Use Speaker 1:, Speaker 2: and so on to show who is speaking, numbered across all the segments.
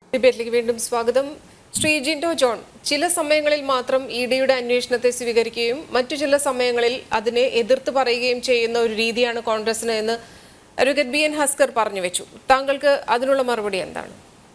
Speaker 1: ഡിബേറ്റിലേക്ക് വീണ്ടും സ്വാഗതം ശ്രീ ജിൻഡോ ജോൺ ചില സമയങ്ങളിൽ മാത്രം ഇ ഡിയുടെ അന്വേഷണത്തെ സ്വീകരിക്കുകയും മറ്റു ചില സമയങ്ങളിൽ അതിനെ എതിർത്ത് പറയുകയും ചെയ്യുന്ന ഒരു രീതിയാണ് കോൺഗ്രസിന് എന്ന് അഡ്വക്കേറ്റ് ബി എൻ ഹസ്കർ പറഞ്ഞു വെച്ചു താങ്കൾക്ക് അതിനുള്ള മറുപടി എന്താണ്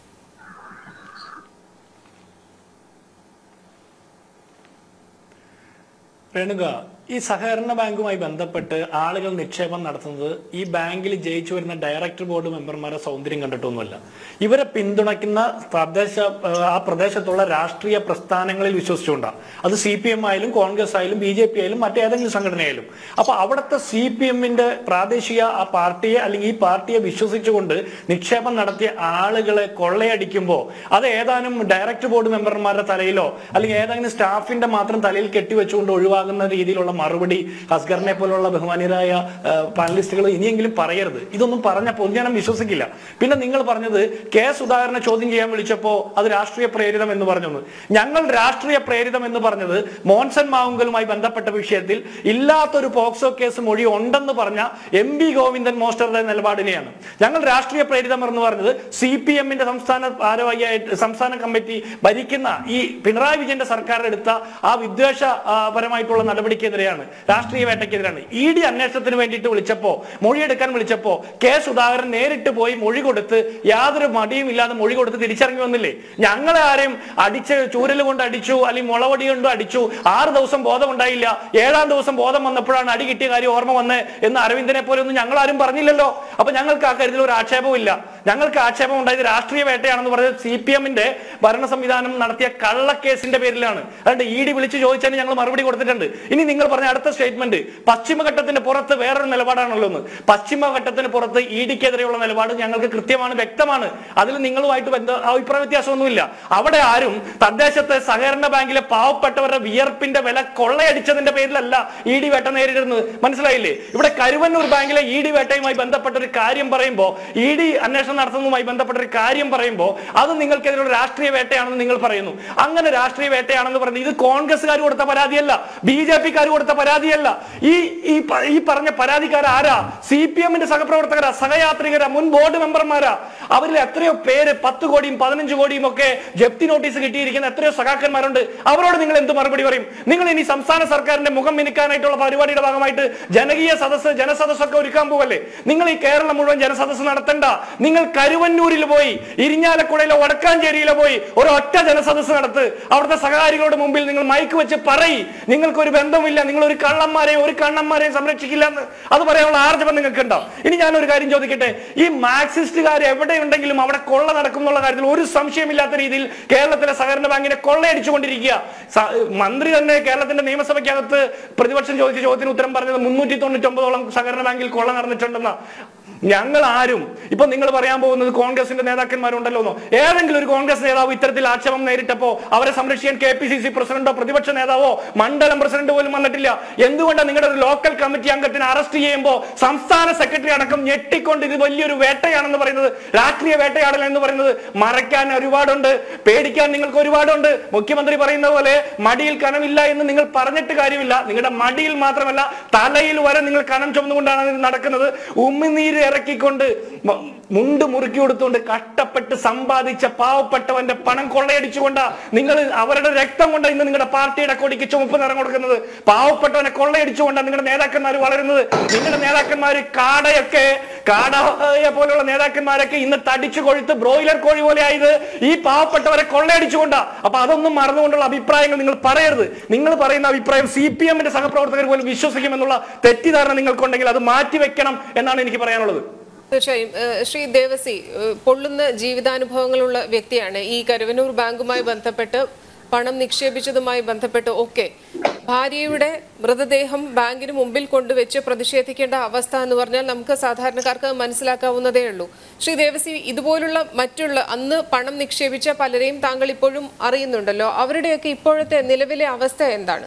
Speaker 2: രേണുക ഈ സഹകരണ ബാങ്കുമായി ബന്ധപ്പെട്ട് ആളുകൾ നിക്ഷേപം നടത്തുന്നത് ഈ ബാങ്കിൽ ജയിച്ചു വരുന്ന ഡയറക്ടർ ബോർഡ് മെമ്പർമാരെ സൗന്ദര്യം കണ്ടിട്ടൊന്നുമല്ല ഇവരെ പിന്തുണയ്ക്കുന്ന പ്രദേശ ആ പ്രദേശത്തുള്ള രാഷ്ട്രീയ പ്രസ്ഥാനങ്ങളിൽ വിശ്വസിച്ചുകൊണ്ടാണ് അത് സി പി എം ആയാലും കോൺഗ്രസ് ആയാലും ബി ജെ പി ആയാലും മറ്റേതെങ്കിലും സംഘടനയായാലും അപ്പൊ അവിടുത്തെ സി പി എമ്മിന്റെ പ്രാദേശിക ആ പാർട്ടിയെ അല്ലെങ്കിൽ ഈ പാർട്ടിയെ വിശ്വസിച്ചുകൊണ്ട് നിക്ഷേപം നടത്തിയ ആളുകളെ കൊള്ളയടിക്കുമ്പോൾ അത് ഏതാനും ഡയറക്ടർ ബോർഡ് മെമ്പർമാരുടെ തലയിലോ അല്ലെങ്കിൽ ഏതെങ്കിലും സ്റ്റാഫിന്റെ മാത്രം തലയിൽ കെട്ടിവെച്ചുകൊണ്ട് ഒഴിവാകുന്ന രീതിയിലുള്ള മറുപടി ഹസ്കറിനെ പോലുള്ള ബഹുമാനീയരായ പാനലിസ്റ്റുകൾ ഇനിയെങ്കിലും പറയരുത് ഇതൊന്നും പറഞ്ഞ പൊതുജനം വിശ്വസിക്കില്ല പിന്നെ നിങ്ങൾ പറഞ്ഞത് കെ സുധാകരനെ ചോദ്യം ചെയ്യാൻ വിളിച്ചപ്പോ അത് രാഷ്ട്രീയ പ്രേരിതം എന്ന് പറഞ്ഞു ഞങ്ങൾ രാഷ്ട്രീയ പ്രേരിതം എന്ന് പറഞ്ഞത് മോൻസൺ മാവുങ്കലുമായി ബന്ധപ്പെട്ട വിഷയത്തിൽ ഇല്ലാത്തൊരു പോക്സോ കേസ് മൊഴി ഉണ്ടെന്ന് പറഞ്ഞ എം ബി ഗോവിന്ദൻ മോസ്റ്ററുടെ നിലപാടിനെയാണ് ഞങ്ങൾ രാഷ്ട്രീയ പ്രേരിതം എന്ന് പറഞ്ഞത് സി പി എമ്മിന്റെ സംസ്ഥാന ഭാരവാഹിയായിട്ട് സംസ്ഥാന കമ്മിറ്റി ഭരിക്കുന്ന ഈ പിണറായി വിജയന്റെ സർക്കാർ എടുത്ത ആ വിദ്വേഷ ആ, പരമായിട്ടുള്ള നടപടിക്കെതിരെയാണ് രാഷ്ട്രീയ വേട്ടയ്ക്കെതിരാണ് ഇ ഡി അന്വേഷണത്തിന് വേണ്ടിയിട്ട് വിളിച്ചപ്പോ മൊഴിയെടുക്കാൻ വിളിച്ചപ്പോ കെ സുധാകരൻ നേരിട്ട് പോയി മൊഴി കൊടുത്ത് യാതൊരു മടിയും ഇല്ലാതെ മൊഴി കൊടുത്ത് തിരിച്ചിറങ്ങി വന്നില്ലേ ഞങ്ങളെ ആരെയും അടിച്ച് ചൂരൽ കൊണ്ട് അടിച്ചു അല്ലെങ്കിൽ മുളവടി കൊണ്ട് അടിച്ചു ആറ് ദിവസം ബോധം ഉണ്ടായില്ല ഏഴാം ദിവസം ബോധം വന്നപ്പോഴാണ് അടി കിട്ടിയ കാര്യം ഓർമ്മ വന്ന് എന്ന് അരവിന്ദനെ പോലെ ഒന്നും ഞങ്ങൾ ആരും പറഞ്ഞില്ലല്ലോ അപ്പൊ ഞങ്ങൾക്ക് ആ കാര്യത്തിൽ ഒരു ആക്ഷേപവും ഇല്ല ഞങ്ങൾക്ക് ആക്ഷേപം ഉണ്ടായത് രാഷ്ട്രീയ വേട്ടയാണെന്ന് പറഞ്ഞത് സി പി എമ്മിന്റെ ഭരണ സംവിധാനം നടത്തിയ കള്ളക്കേസിന്റെ പേരിലാണ് അതുകൊണ്ട് ഇ ഡി വിളിച്ചു ചോദിച്ചതിന് ഞങ്ങൾ മറുപടി കൊടുത്തിട്ടുണ്ട് ഇനി നിങ്ങൾ പറഞ്ഞ അടുത്ത സ്റ്റേറ്റ്മെന്റ് പശ്ചിമഘട്ടത്തിന്റെ പുറത്ത് വേറൊരു നിലപാടാണല്ലോ എന്ന് പശ്ചിമഘട്ടത്തിന് പുറത്ത് ഇ ഡിക്കെതിരെയുള്ള നിലപാട് ഞങ്ങൾക്ക് കൃത്യമാണ് വ്യക്തമാണ് അതിൽ നിങ്ങളുമായിട്ട് ബന്ധ അഭിപ്രായ വ്യത്യാസമൊന്നുമില്ല അവിടെ ആരും തദ്ദേശത്തെ സഹകരണ ബാങ്കിലെ പാവപ്പെട്ടവരുടെ വിയർപ്പിന്റെ വില കൊള്ളയടിച്ചതിന്റെ പേരിലല്ല ഇ ഡി വേട്ട നേരിടുന്നത് മനസ്സിലായില്ലേ ഇവിടെ കരുവന്നൂർ ബാങ്കിലെ ഇ ഡി വേട്ടയുമായി ബന്ധപ്പെട്ട ഒരു കാര്യം പറയുമ്പോൾ ഇ ഡി അന്വേഷണം നടത്തുന്നതുമായി ബന്ധപ്പെട്ട ഒരു കാര്യം പറയുമ്പോൾ അത് നിങ്ങൾക്കെതിരെ രാഷ്ട്രീയ വേട്ടയാണെന്ന് നിങ്ങൾ പറയുന്നു അങ്ങനെ രാഷ്ട്രീയ വേട്ടയാണെന്ന് പറയുന്നത് ഇത് കോൺഗ്രസ്സുകാർ കൊടുത്ത പരാതിയല്ല ബി ജെ പിക്കാർ കൊടുത്ത പരാതിയല്ല ഈ ഈ പ- ഈ പറഞ്ഞ പരാതിക്കാർ ആരാ സി പി എമ്മിന്റെ സഹപ്രവർത്തകരാ സഹയാത്രികരാ മുൻ ബോർഡ് മെമ്പർമാരാ അവരിൽ എത്രയോ പേര് പത്ത് കോടിയും പതിനഞ്ച് കോടിയും ഒക്കെ ജപ്തി നോട്ടീസ് കിട്ടിയിരിക്കുന്ന എത്രയോ സഖാക്കന്മാരുണ്ട് അവരോട് നിങ്ങൾ എന്ത് മറുപടി പറയും നിങ്ങൾ ഇനി സംസ്ഥാന സർക്കാരിന്റെ മുഖം മിനുക്കാനായിട്ടുള്ള പരിപാടിയുടെ ഭാഗമായിട്ട് ജനകീയ സദസ്സ് ജനസദസ്സൊക്കെ ഒരുക്കാൻ പോവല്ലേ നിങ്ങൾ ഈ കേരളം മുഴുവൻ ജനസദസ്സ് നടത്തണ്ട നിങ്ങൾ കരുവന്നൂരിൽ പോയി ഇരിഞ്ഞാലക്കുടയിലോ വടക്കാഞ്ചേരിയിലോ പോയി ഒരു ഒറ്റ ജനസദസ്സ് നടത്ത് അവിടുത്തെ സഹകാരികളുടെ മുമ്പിൽ നിങ്ങൾ മൈക്ക് വെച്ച് പറയി നിങ്ങൾക്ക് ഒരു ബന്ധമില്ല നിങ്ങൾ ഒരു കള്ളന്മാരെയും ഒരു കണ്ണന്മാരെയും സംരക്ഷിക്കില്ല എന്ന് അത് പറയാനുള്ള ആർജവം നിങ്ങൾക്ക് ഉണ്ടോ ഇനി ഞാൻ ഒരു കാര്യം ചോദിക്കട്ടെ ഈ മാർക്സിസ്റ്റുകാർ എവിടെ ഉണ്ടെങ്കിലും അവിടെ കൊള്ള നടക്കും എന്നുള്ള കാര്യത്തിൽ ഒരു സംശയമില്ലാത്ത രീതിയിൽ കേരളത്തിലെ സഹകരണ ബാങ്കിനെ കൊള്ളയടിച്ചുകൊണ്ടിരിക്കുക സ- മന്ത്രി തന്നെ കേരളത്തിന്റെ നിയമസഭയ്ക്കകത്ത് പ്രതിപക്ഷം ചോദിച്ച ചോദ്യത്തിന് ഉത്തരം പറഞ്ഞത് മുന്നൂറ്റി തൊണ്ണൂറ്റി ഒമ്പതോളം സഹകരണ ബാങ്കിൽ കൊള്ള നടന്നിട്ടുണ്ടെന്ന ഞങ്ങൾ ആരും ഇപ്പൊ നിങ്ങൾ പറയാൻ പോകുന്നത് കോൺഗ്രസിന്റെ നേതാക്കന്മാരുണ്ടല്ലോ എന്നോ ഏതെങ്കിലും ഒരു കോൺഗ്രസ് നേതാവ് ഇത്തരത്തിൽ ആക്ഷേപം നേരിട്ടപ്പോ അവരെ സംരക്ഷിക്കാൻ കെ പി സി സി പ്രസിഡന്റോ പ്രതിപക്ഷ നേതാവോ മണ്ഡലം പ്രസിഡന്റ് പോലും വന്നിട്ടില്ല എന്തുകൊണ്ടാണ് നിങ്ങളുടെ ഒരു ലോക്കൽ കമ്മിറ്റി അംഗത്തിനെ അറസ്റ്റ് ചെയ്യുമ്പോൾ സംസ്ഥാന സെക്രട്ടറി അടക്കം ഞെട്ടിക്കൊണ്ട് ഇത് വലിയൊരു വേട്ടയാണെന്ന് പറയുന്നത് രാഷ്ട്രീയ വേട്ടയാടൽ എന്ന് പറയുന്നത് മറയ്ക്കാൻ ഒരുപാടുണ്ട് പേടിക്കാൻ നിങ്ങൾക്ക് ഒരുപാടുണ്ട് മുഖ്യമന്ത്രി പറയുന്ന പോലെ മടിയിൽ കനമില്ല എന്ന് നിങ്ങൾ പറഞ്ഞിട്ട് കാര്യമില്ല നിങ്ങളുടെ മടിയിൽ മാത്രമല്ല തലയിൽ വരെ നിങ്ങൾ കനം ചുമന്നുകൊണ്ടാണ് ഇത് നടക്കുന്നത് ഉമ്മിനീര് ഇറക്കിക്കൊണ്ട് മ- മുണ്ട് മുറുക്കി കൊടുത്തുകൊണ്ട് കഷ്ടപ്പെട്ട് സമ്പാദിച്ച പാവപ്പെട്ടവന്റെ പണം കൊള്ളയടിച്ചുകൊണ്ടാ നിങ്ങൾ അവരുടെ രക്തം കൊണ്ട് ഇന്ന് നിങ്ങളുടെ പാർട്ടിയുടെ കൊടിക്ക് ചുമപ്പ് നിറം കൊടുക്കുന്നത് പാവപ്പെട്ടവനെ കൊള്ളയടിച്ചുകൊണ്ടാണ് നിങ്ങളുടെ നേതാക്കന്മാർ വളരുന്നത് നിങ്ങളുടെ നേതാക്കന്മാർ കാടയൊക്കെ കാടയെ പോലുള്ള നേതാക്കന്മാരൊക്കെ ഇന്ന് തടിച്ചു കൊഴുത്ത് ബ്രോയിലർ കോഴി പോലെ ആയത് ഈ പാവപ്പെട്ടവരെ കൊള്ളയടിച്ചുകൊണ്ടാ അപ്പൊ അതൊന്നും മറന്നുകൊണ്ടുള്ള അഭിപ്രായങ്ങൾ നിങ്ങൾ പറയരുത് നിങ്ങൾ പറയുന്ന അഭിപ്രായം സി പി എമ്മിന്റെ സഹപ്രവർത്തകർ പോലും വിശ്വസിക്കുമെന്നുള്ള തെറ്റിദ്ധാരണ നിങ്ങൾക്കുണ്ടെങ്കിൽ അത് മാറ്റിവെക്കണം എന്നാണ് എനിക്ക് പറയാനുള്ളത്
Speaker 1: തീർച്ചയായും ഏഹ് ശ്രീ ദേവസി ഏഹ് പൊള്ളുന്ന ജീവിതാനുഭവങ്ങളുള്ള വ്യക്തിയാണ് ഈ കരുവന്നൂർ ബാങ്കുമായി ബന്ധപ്പെട്ട് പണം നിക്ഷേപിച്ചതുമായി ബന്ധപ്പെട്ട് ഒക്കെ ഭാര്യയുടെ മൃതദേഹം ബാങ്കിന് മുമ്പിൽ കൊണ്ടുവച്ച് പ്രതിഷേധിക്കേണ്ട അവസ്ഥ എന്ന് പറഞ്ഞാൽ നമുക്ക് സാധാരണക്കാർക്ക് മനസ്സിലാക്കാവുന്നതേ ഉള്ളൂ ശ്രീ ദേവസി ഇതുപോലുള്ള മറ്റുള്ള അന്ന് പണം നിക്ഷേപിച്ച പലരെയും താങ്കൾ ഇപ്പോഴും അറിയുന്നുണ്ടല്ലോ അവരുടെയൊക്കെ ഇപ്പോഴത്തെ നിലവിലെ അവസ്ഥ എന്താണ്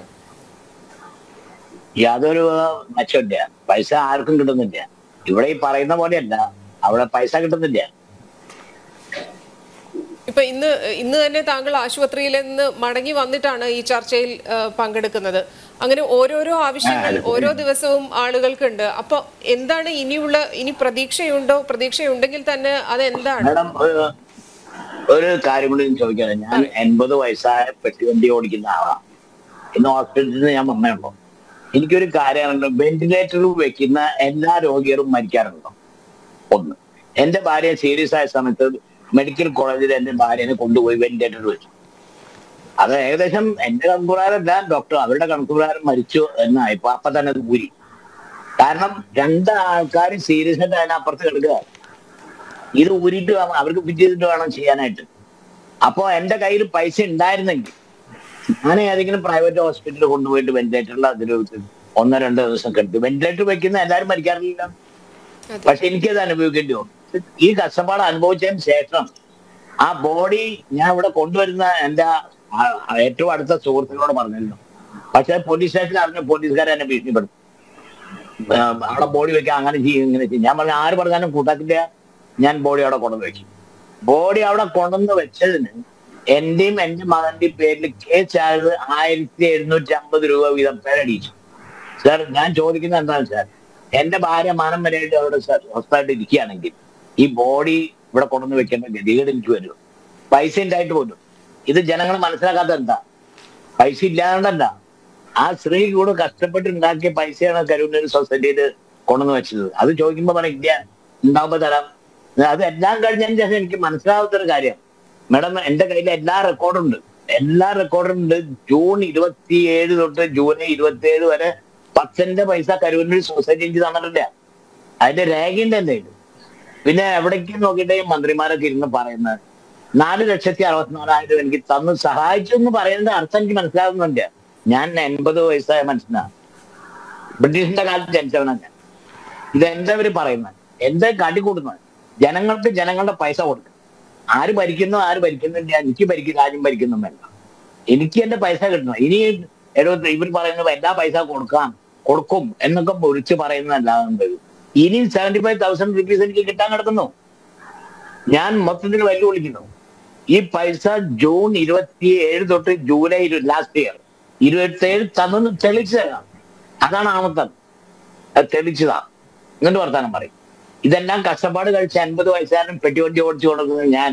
Speaker 3: യാതൊരു മെച്ചമില്ല പൈസ ആർക്കും കിട്ടുന്നില്ല ഇവിടെ ഈ പറയുന്ന പോലെയല്ല അവിടെ പൈസ കിട്ടുന്നില്ല
Speaker 1: ഇപ്പൊ ഇന്ന് ഇന്ന് തന്നെ താങ്കൾ ആശുപത്രിയിൽ നിന്ന് മടങ്ങി വന്നിട്ടാണ് ഈ ചർച്ചയിൽ ആ, പങ്കെടുക്കുന്നത് അങ്ങനെ ഓരോരോ ആവശ്യങ്ങൾ ഓരോ ദിവസവും ആളുകൾക്കുണ്ട് അപ്പൊ എന്താണ് ഇനിയുള്ള ഇനി പ്രതീക്ഷയുണ്ടോ പ്രതീക്ഷയുണ്ടെങ്കിൽ തന്നെ അത് എന്താണ്
Speaker 3: മാഡം ഏഹ്, ഒരു കാര്യം കൂടി ഞാൻ ചോദിക്കാണ് ഞാൻ എൺപത് വയസ്സായ പെട്ടിവണ്ടി ഓടിക്കുന്ന ആളാണ് ഇന്ന് ഹോസ്പിറ്റലിൽ നിന്ന് ഞാൻ വന്നേയുള്ളൂ എനിക്കൊരു കാര്യമാണ് വെന്റിലേറ്ററിൽ വെക്കുന്ന എല്ലാ രോഗികളും മരിക്കാറുണ്ടോ ഒന്ന് എന്റെ ഭാര്യ സീരിയസ് ആയ സമയത്ത് മെഡിക്കൽ കോളേജിൽ എന്റെ ഭാര്യനെ കൊണ്ടുപോയി വെന്റിലേറ്ററിൽ വെച്ചു അത് ഏകദേശം എന്റെ കണക്കുപ്രകാരമല്ല ഡോക്ടർ അവരുടെ കണക്കുപ്രകാരം മരിച്ചു എന്നായപ്പോ അപ്പൊ തന്നെ അത് ഊരി കാരണം രണ്ട് ആൾക്കാർ സീരിയസ് ആയിട്ട് അതിനപ്പുറത്ത് കിടക്കുക ഇത് ഊരിയിട്ട് വേണം അവർക്ക് ഫിറ്റ് ചെയ്തിട്ട് വേണം ചെയ്യാനായിട്ട് അപ്പോ എന്റെ കയ്യിൽ പൈസ ഉണ്ടായിരുന്നെങ്കിൽ ഞാൻ ഏതെങ്കിലും പ്രൈവറ്റ് ഹോസ്പിറ്റലിൽ കൊണ്ടുപോയിട്ട് വെന്റിലേറ്ററിൽ അതിൽ ഒന്നോ രണ്ടോ ദിവസം കിടക്കും വെന്റിലേറ്റർ വെക്കുന്ന എല്ലാവരും മരിക്കാറില്ല
Speaker 1: അതെ
Speaker 3: പക്ഷെ എനിക്കത് അനുഭവിക്കേണ്ടി വന്നു ഈ കഷ്ടപ്പാട് അനുഭവിച്ചതിന് ശേഷം ആ ബോഡി ഞാൻ ഇവിടെ കൊണ്ടുവരുന്ന എന്റെ ആ- ആ ഏറ്റവും അടുത്ത സുഹൃത്തിനോട് പറഞ്ഞിരുന്നു പക്ഷെ പോലീസ് സ്റ്റേഷനിൽ അറിഞ്ഞ പോലീസുകാരെ എന്നെ ഭീഷണിപ്പെടുത്തും ആ, അവിടെ ബോഡി വെക്കാൻ അങ്ങനെ ചെയ്യും ഇങ്ങനെ ചെയ്യും ഞാൻ പറഞ്ഞ ആര് പറഞ്ഞാലും കൂട്ടാക്കില്ല ഞാൻ ബോഡി അവിടെ കൊണ്ടുവന്ന് വെക്കും ബോഡി അവിടെ കൊണ്ടുവന്ന് വെച്ചതിന് എന്റെയും എന്റെ മകന്റെയും പേരിൽ കേസ് ആയത് ആയിരത്തി എഴുന്നൂറ്റി അമ്പത് രൂപ വീതം പേരടിച്ചു സാർ ഞാൻ ചോദിക്കുന്നത് എന്താണ് സാർ എന്റെ ഭാര്യ മാനം വരെയായിട്ട് അവിടെ സാർ സ്വസ്ഥമായിട്ട് ഇരിക്കുകയാണെങ്കിൽ ഈ ബോഡി ഇവിടെ കൊണ്ടുവന്ന് വെക്കേണ്ട ഗതികേട് എനിക്ക് വരും പൈസ ഉണ്ടായിട്ട് പോലും ഇത് ജനങ്ങൾ മനസ്സിലാക്കാത്ത എന്താ പൈസ ഇല്ലാണ്ടല്ല ആ സ്ത്രീ കൂടെ കഷ്ടപ്പെട്ട് ഉണ്ടാക്കിയ പൈസയാണ് കരുവന്നൂർ സൊസൈറ്റിയിൽ കൊണ്ടുവന്ന് വെച്ചത് അത് ചോദിക്കുമ്പോ പറയും ഇല്ല ഉണ്ടാവുമ്പോ തരാം അത് എല്ലാം കഴിഞ്ഞതിന് ശേഷം എനിക്ക് മനസ്സിലാവാത്ത ഒരു കാര്യം മാഡം എന്റെ കയ്യിൽ എല്ലാ റെക്കോർഡും ഉണ്ട് എല്ലാ റെക്കോർഡും ഉണ്ട് ജൂൺ ഇരുപത്തിയേഴ് തൊട്ട് ജൂലൈ ഇരുപത്തിയേഴ് വരെ പത്തിന്റെ പൈസ കരുവന്നൂർ സൊസൈറ്റി എനിക്ക് തന്നിട്ടില്ല അതിന്റെ രേഖയുണ്ട് എന്റെ കയ്യില്. പിന്നെ എവിടേക്കും നോക്കിയിട്ട് ഈ മന്ത്രിമാരൊക്കെ ഇരുന്ന് പറയുന്നത് നാല് ലക്ഷത്തി അറുപത്തിനാലായിരം എനിക്ക് തന്ന് സഹായിച്ചു എന്ന് പറയുന്നത് അർത്ഥം എനിക്ക് മനസ്സിലാകുന്നുണ്ട് ഞാൻ എൺപത് വയസ്സായ മനുഷ്യനാണ് ബ്രിട്ടീഷിന്റെ കാലത്ത് ജനിച്ചവനാണ് ഞാൻ ഇതെന്താ ഇവര് പറയുന്നത് എന്താ കാട്ടിക്കൂട്ടുന്നത് ജനങ്ങൾക്ക് ജനങ്ങളുടെ പൈസ കൊടുക്കും ആര് ഭരിക്കുന്നു ആര് ഭരിക്കുന്നില്ല എനിക്ക് ഭരിക്കും രാജ്യം ഭരിക്കുന്നുമല്ല എനിക്ക് എന്റെ പൈസ കിട്ടണം ഇനി എഴുപത്തി ഇവർ പറയുന്നത് എല്ലാ പൈസ കൊടുക്കാം കൊടുക്കും എന്നൊക്കെ വിളിച്ച് പറയുന്നതല്ലാതെ ഇനി സെവന്റി ഫൈവ് തൗസൻഡ് റുപ്പീസ് എനിക്ക് കിട്ടാൻ കിടക്കുന്നു ഞാൻ മൊത്തത്തിൽ വെല്ലുവിളിക്കുന്നു ഈ പൈസ ജൂൺ ഇരുപത്തി ഏഴ് തൊട്ട് ജൂലൈ ലാസ്റ്റ് ഇയർ ഇരുപത്തി ഏഴ് തന്നു തെളിച്ചു തരാം അതാണ് ആമത്തം അത് തെളിച്ചതാ എന്നിട്ട് വർത്താനം പറയും ഇതെല്ലാം കഷ്ടപ്പാട് കഴിച്ച് അൻപത് വയസ്സുകാരൻ പെട്ടിവണ്ടി ഓടിച്ചു കൊടുക്കുന്നത് ഞാൻ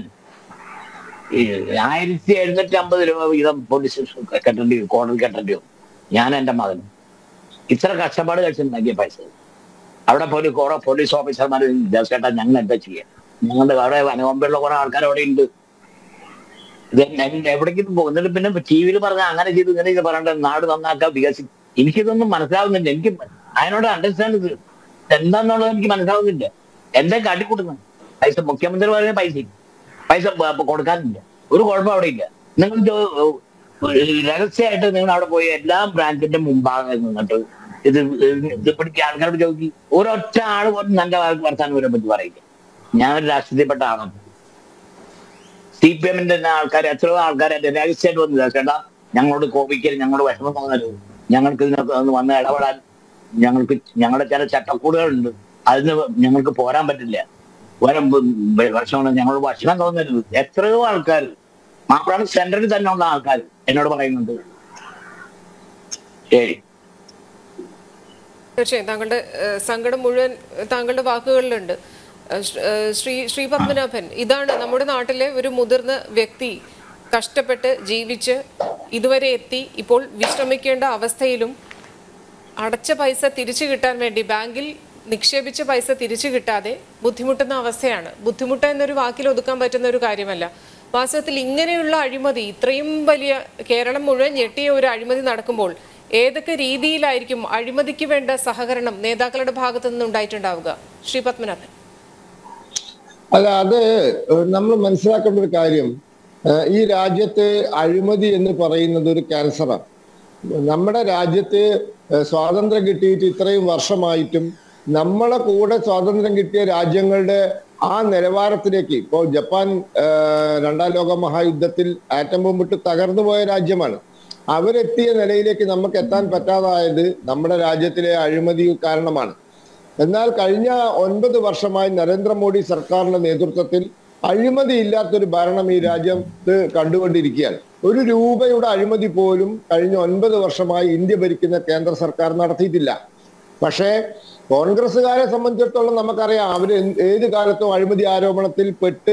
Speaker 3: ഈ ആയിരത്തി എഴുന്നൂറ്റി അമ്പത് രൂപ വീതം പോലീസ് കെട്ടേണ്ടി വരും, കോടതി കെട്ടേണ്ടി വരും ഞാൻ എന്റെ മകനും ഇത്ര കഷ്ടപ്പാട് കഴിച്ചുണ്ടാക്കിയ പൈസ അവിടെ പോലും കുറെ പോലീസ് ഓഫീസർമാർ ചേട്ടാ ഞങ്ങൾ എന്താ ചെയ്യാ ഞങ്ങളുടെ അവിടെ വനവമ്പുള്ള കുറെ ആൾക്കാർ അവിടെ ഉണ്ട് ഇത് എൻ- എവിടേക്കും പോകും എന്നിട്ട് പിന്നെ ടി വിയിൽ പറഞ്ഞ അങ്ങനെ ചെയ്തു ഇങ്ങനെ ചെയ്ത് പറയണ്ട നാട് നന്നാക്കാം വികസി എനിക്കിതൊന്നും മനസ്സിലാവുന്നില്ല എനിക്ക് അതിനോട് അണ്ടർസ്റ്റാൻഡ് ഇത് എന്താന്നുള്ളത് എനിക്ക് മനസ്സിലാവുന്നില്ല എന്താ കാട്ടിക്കൂട്ടുന്നത് പൈസ മുഖ്യമന്ത്രി പറയുന്ന പൈസ ഇല്ല. പൈസ പ- പ- കൊടുക്കാനില്ല ഒരു കുഴപ്പം അവിടെ ഇല്ല നിങ്ങൾ ചോ- രഹസ്യമായിട്ട് നിങ്ങൾ അവിടെ പോയി എല്ലാ ബ്രാഞ്ചിന്റെ മുമ്പാകെ നിന്നിട്ട് ഇത് ഇത് പിടിക്കുക ആൾക്കാരോട് ചോദിക്കും ഒരൊറ്റ ആൾ പോലും നല്ല വർത്താനം വരെ പറ്റി പറയില്ല ഞാൻ ഒരു രാഷ്ട്രീയപ്പെട്ട ആളാണ് സി പി എമ്മിന്റെ തന്നെ ആൾക്കാർ എത്രയോ ആൾക്കാർ എന്റെ രഹസ്യമായിട്ട് വന്നില്ല ചേട്ടാ ഞങ്ങളോട് കോപിക്കരുത് ഞങ്ങളോട് വിഷമം തോന്നരുത് ഞങ്ങൾക്ക് ഇതിനൊക്കെ ഒന്ന് വന്ന് ഇടപെടാൻ ഞങ്ങൾക്ക് ഞങ്ങളുടെ ചില ചട്ടക്കൂടുകളുണ്ട് അതിന് ഞങ്ങൾക്ക് പോരാൻ പറ്റില്ല വരം ഭക്ഷണം ഞങ്ങളോട് ഭക്ഷണം തോന്നരുത് എത്രയോ ആൾക്കാർ മാപ്പിളാണ് സെന്ററിൽ തന്നെ ഉള്ള ആൾക്കാർ എന്നോട് പറയുന്നുണ്ട് ശരി
Speaker 1: തീർച്ചയായും താങ്കളുടെ ഏഹ്, സങ്കടം മുഴുവൻ ഏഹ്, താങ്കളുടെ വാക്കുകളിലുണ്ട് ഏഹ്, ശ്രീ- ഏഹ്, ശ്രീ ശ്രീ പത്മനാഭൻ ഇതാണ് നമ്മുടെ നാട്ടിലെ ഒരു മുതിർന്ന വ്യക്തി കഷ്ടപ്പെട്ട് ജീവിച്ച് ഇതുവരെ എത്തി ഇപ്പോൾ വിശ്രമിക്കേണ്ട അവസ്ഥയിലും അടച്ച പൈസ തിരിച്ചു കിട്ടാൻ വേണ്ടി ബാങ്കിൽ നിക്ഷേപിച്ച പൈസ തിരിച്ചു കിട്ടാതെ ബുദ്ധിമുട്ടുന്ന അവസ്ഥയാണ് ബുദ്ധിമുട്ട് എന്നൊരു വാക്കിൽ ഒതുക്കാൻ പറ്റുന്ന ഒരു കാര്യമല്ല വാസ്തവത്തിൽ ഇങ്ങനെയുള്ള അഴിമതി ഇത്രയും വലിയ കേരളം മുഴുവൻ ഞെട്ടിയ ഒരു അഴിമതി നടക്കുമ്പോൾ ഏതൊക്കെ രീതിയിലായിരിക്കും അഴിമതിക്ക് വേണ്ട സഹകരണം നേതാക്കളുടെ ഭാഗത്തു നിന്ന് ഉണ്ടായിട്ടുണ്ടാവുക ശ്രീ പത്മനാഭൻ
Speaker 4: അല്ല അത് നമ്മൾ മനസ്സിലാക്കേണ്ട ഒരു കാര്യം ഏഹ് ഈ രാജ്യത്ത് അഴിമതി എന്ന് പറയുന്നത് ഒരു ക്യാൻസറാണ് നമ്മുടെ രാജ്യത്ത് ഏഹ് സ്വാതന്ത്ര്യം കിട്ടിയിട്ട് ഇത്രയും വർഷമായിട്ടും നമ്മളെ കൂടെ സ്വാതന്ത്ര്യം കിട്ടിയ രാജ്യങ്ങളുടെ ആ നിലവാരത്തിലേക്ക് ഇപ്പോൾ ജപ്പാൻ ഏഹ് രണ്ടാം ലോക മഹായുദ്ധത്തിൽ ആറ്റം ബോംബിട്ട് തകർന്നു പോയ രാജ്യമാണ് അവരെത്തിയ നിലയിലേക്ക് നമുക്ക് എത്താൻ പറ്റാതായത് നമ്മുടെ രാജ്യത്തിലെ അഴിമതി കാരണമാണ് എന്നാൽ കഴിഞ്ഞ ഒൻപത് വർഷമായി നരേന്ദ്രമോദി സർക്കാരിന്റെ നേതൃത്വത്തിൽ അഴിമതി ഇല്ലാത്തൊരു ഭരണം ഈ രാജ്യത്ത് കണ്ടുകൊണ്ടിരിക്കുകയാണ് ഒരു രൂപയുടെ അഴിമതി പോലും കഴിഞ്ഞ ഒൻപത് വർഷമായി ഇന്ത്യ ഭരിക്കുന്ന കേന്ദ്ര സർക്കാർ നടത്തിയിട്ടില്ല പക്ഷേ കോൺഗ്രസ്സുകാരെ സംബന്ധിച്ചിടത്തോളം നമുക്കറിയാം അവർ ഏത് കാലത്തും അഴിമതി ആരോപണത്തിൽ പെട്ട്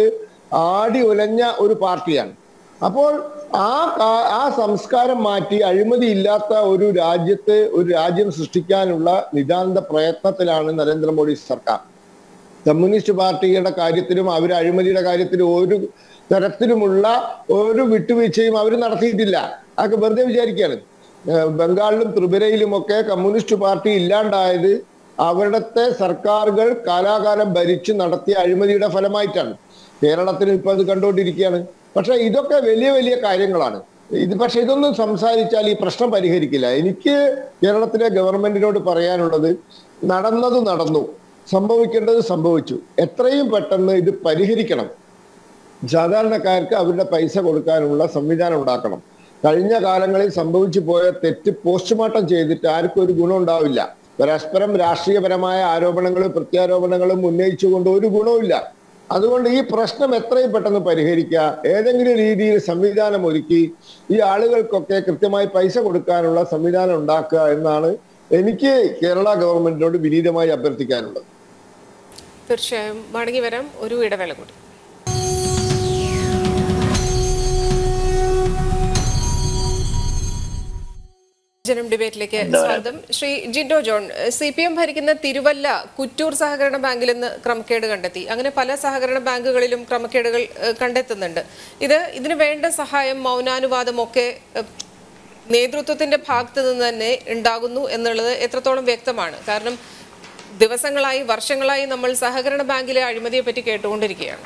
Speaker 4: ആടി ഉലഞ്ഞ ഒരു പാർട്ടിയാണ് അപ്പോൾ ആ കാ- ആ സംസ്കാരം മാറ്റി അഴിമതി ഇല്ലാത്ത ഒരു രാജ്യത്ത് ഒരു രാജ്യം സൃഷ്ടിക്കാനുള്ള നിതാന്ത പ്രയത്നത്തിലാണ് നരേന്ദ്രമോദി സർക്കാർ കമ്മ്യൂണിസ്റ്റ് പാർട്ടിയുടെ കാര്യത്തിലും അവർ അഴിമതിയുടെ കാര്യത്തിലും ഒരു തരത്തിലുമുള്ള ഒരു വിട്ടുവീഴ്ചയും അവർ നടത്തിയിട്ടില്ല അതൊക്കെ വെറുതെ വിചാരിക്കുകയാണ് ഏഹ് ബംഗാളിലും ത്രിപുരയിലും ഒക്കെ കമ്മ്യൂണിസ്റ്റ് പാർട്ടി ഇല്ലാണ്ടായത് അവിടുത്തെ സർക്കാരുകൾ കാലാകാലം ഭരിച്ച് നടത്തിയ അഴിമതിയുടെ ഫലമായിട്ടാണ് കേരളത്തിൽ ഇപ്പൊ അത് കണ്ടുകൊണ്ടിരിക്കുകയാണ് പക്ഷെ ഇതൊക്കെ വലിയ വലിയ കാര്യങ്ങളാണ് ഇത് പക്ഷെ ഇതൊന്നും സംസാരിച്ചാൽ ഈ പ്രശ്നം പരിഹരിക്കില്ല എനിക്ക് കേരളത്തിലെ ഗവൺമെന്റിനോട് പറയാനുള്ളത് നടന്നത് നടന്നു സംഭവിക്കേണ്ടത് സംഭവിച്ചു എത്രയും പെട്ടെന്ന് ഇത് പരിഹരിക്കണം സാധാരണക്കാർക്ക് അവരുടെ പൈസ കൊടുക്കാനുള്ള സംവിധാനം ഉണ്ടാക്കണം കഴിഞ്ഞ കാലങ്ങളിൽ സംഭവിച്ചു പോയ തെറ്റ് പോസ്റ്റ്മോർട്ടം ചെയ്തിട്ട് ആർക്കും ഒരു ഗുണം ഉണ്ടാവില്ല പരസ്പരം രാഷ്ട്രീയപരമായ ആരോപണങ്ങളും പ്രത്യാരോപണങ്ങളും ഉന്നയിച്ചുകൊണ്ട് ഒരു ഗുണവുമില്ല അതുകൊണ്ട് ഈ പ്രശ്നം എത്രയും പെട്ടെന്ന് പരിഹരിക്കുക ഏതെങ്കിലും രീതിയിൽ സംവിധാനം ഒരുക്കി ഈ ആളുകൾക്കൊക്കെ കൃത്യമായി പൈസ കൊടുക്കാനുള്ള സംവിധാനം ഉണ്ടാക്കുക എന്നാണ് എനിക്ക് കേരള ഗവൺമെന്റിനോട് വിനീതമായി അഭ്യർത്ഥിക്കാനുള്ളത്
Speaker 1: തീർച്ചയായും മടങ്ങി വരാം ഒരു ഇടവേള കൂടി ജനം ഡിബേറ്റിലേക്ക് സ്വാഗതം Shri Jindo John C P M ഭരിക്കുന്ന തിരുവല്ല കുറ്റൂർ സഹകരണ ബാങ്കിൽ നിന്ന് ക്രമക്കേട് കണ്ടെത്തി അങ്ങനെ പല സഹകരണ ബാങ്കുകളിലും ക്രമക്കേടുകൾ ഏഹ്, കണ്ടെത്തുന്നുണ്ട് ഇത് ഇതിന് വേണ്ട സഹായം മൗനാനുവാദം ഒക്കെ ഏഹ്, നേതൃത്വത്തിന്റെ ഭാഗത്ത് നിന്ന് തന്നെ ഉണ്ടാകുന്നു എന്നുള്ളത് എത്രത്തോളം വ്യക്തമാണ് കാരണം ദിവസങ്ങളായി വർഷങ്ങളായി നമ്മൾ സഹകരണ ബാങ്കിലെ അഴിമതിയെ പറ്റി കേട്ടുകൊണ്ടിരിക്കുകയാണ്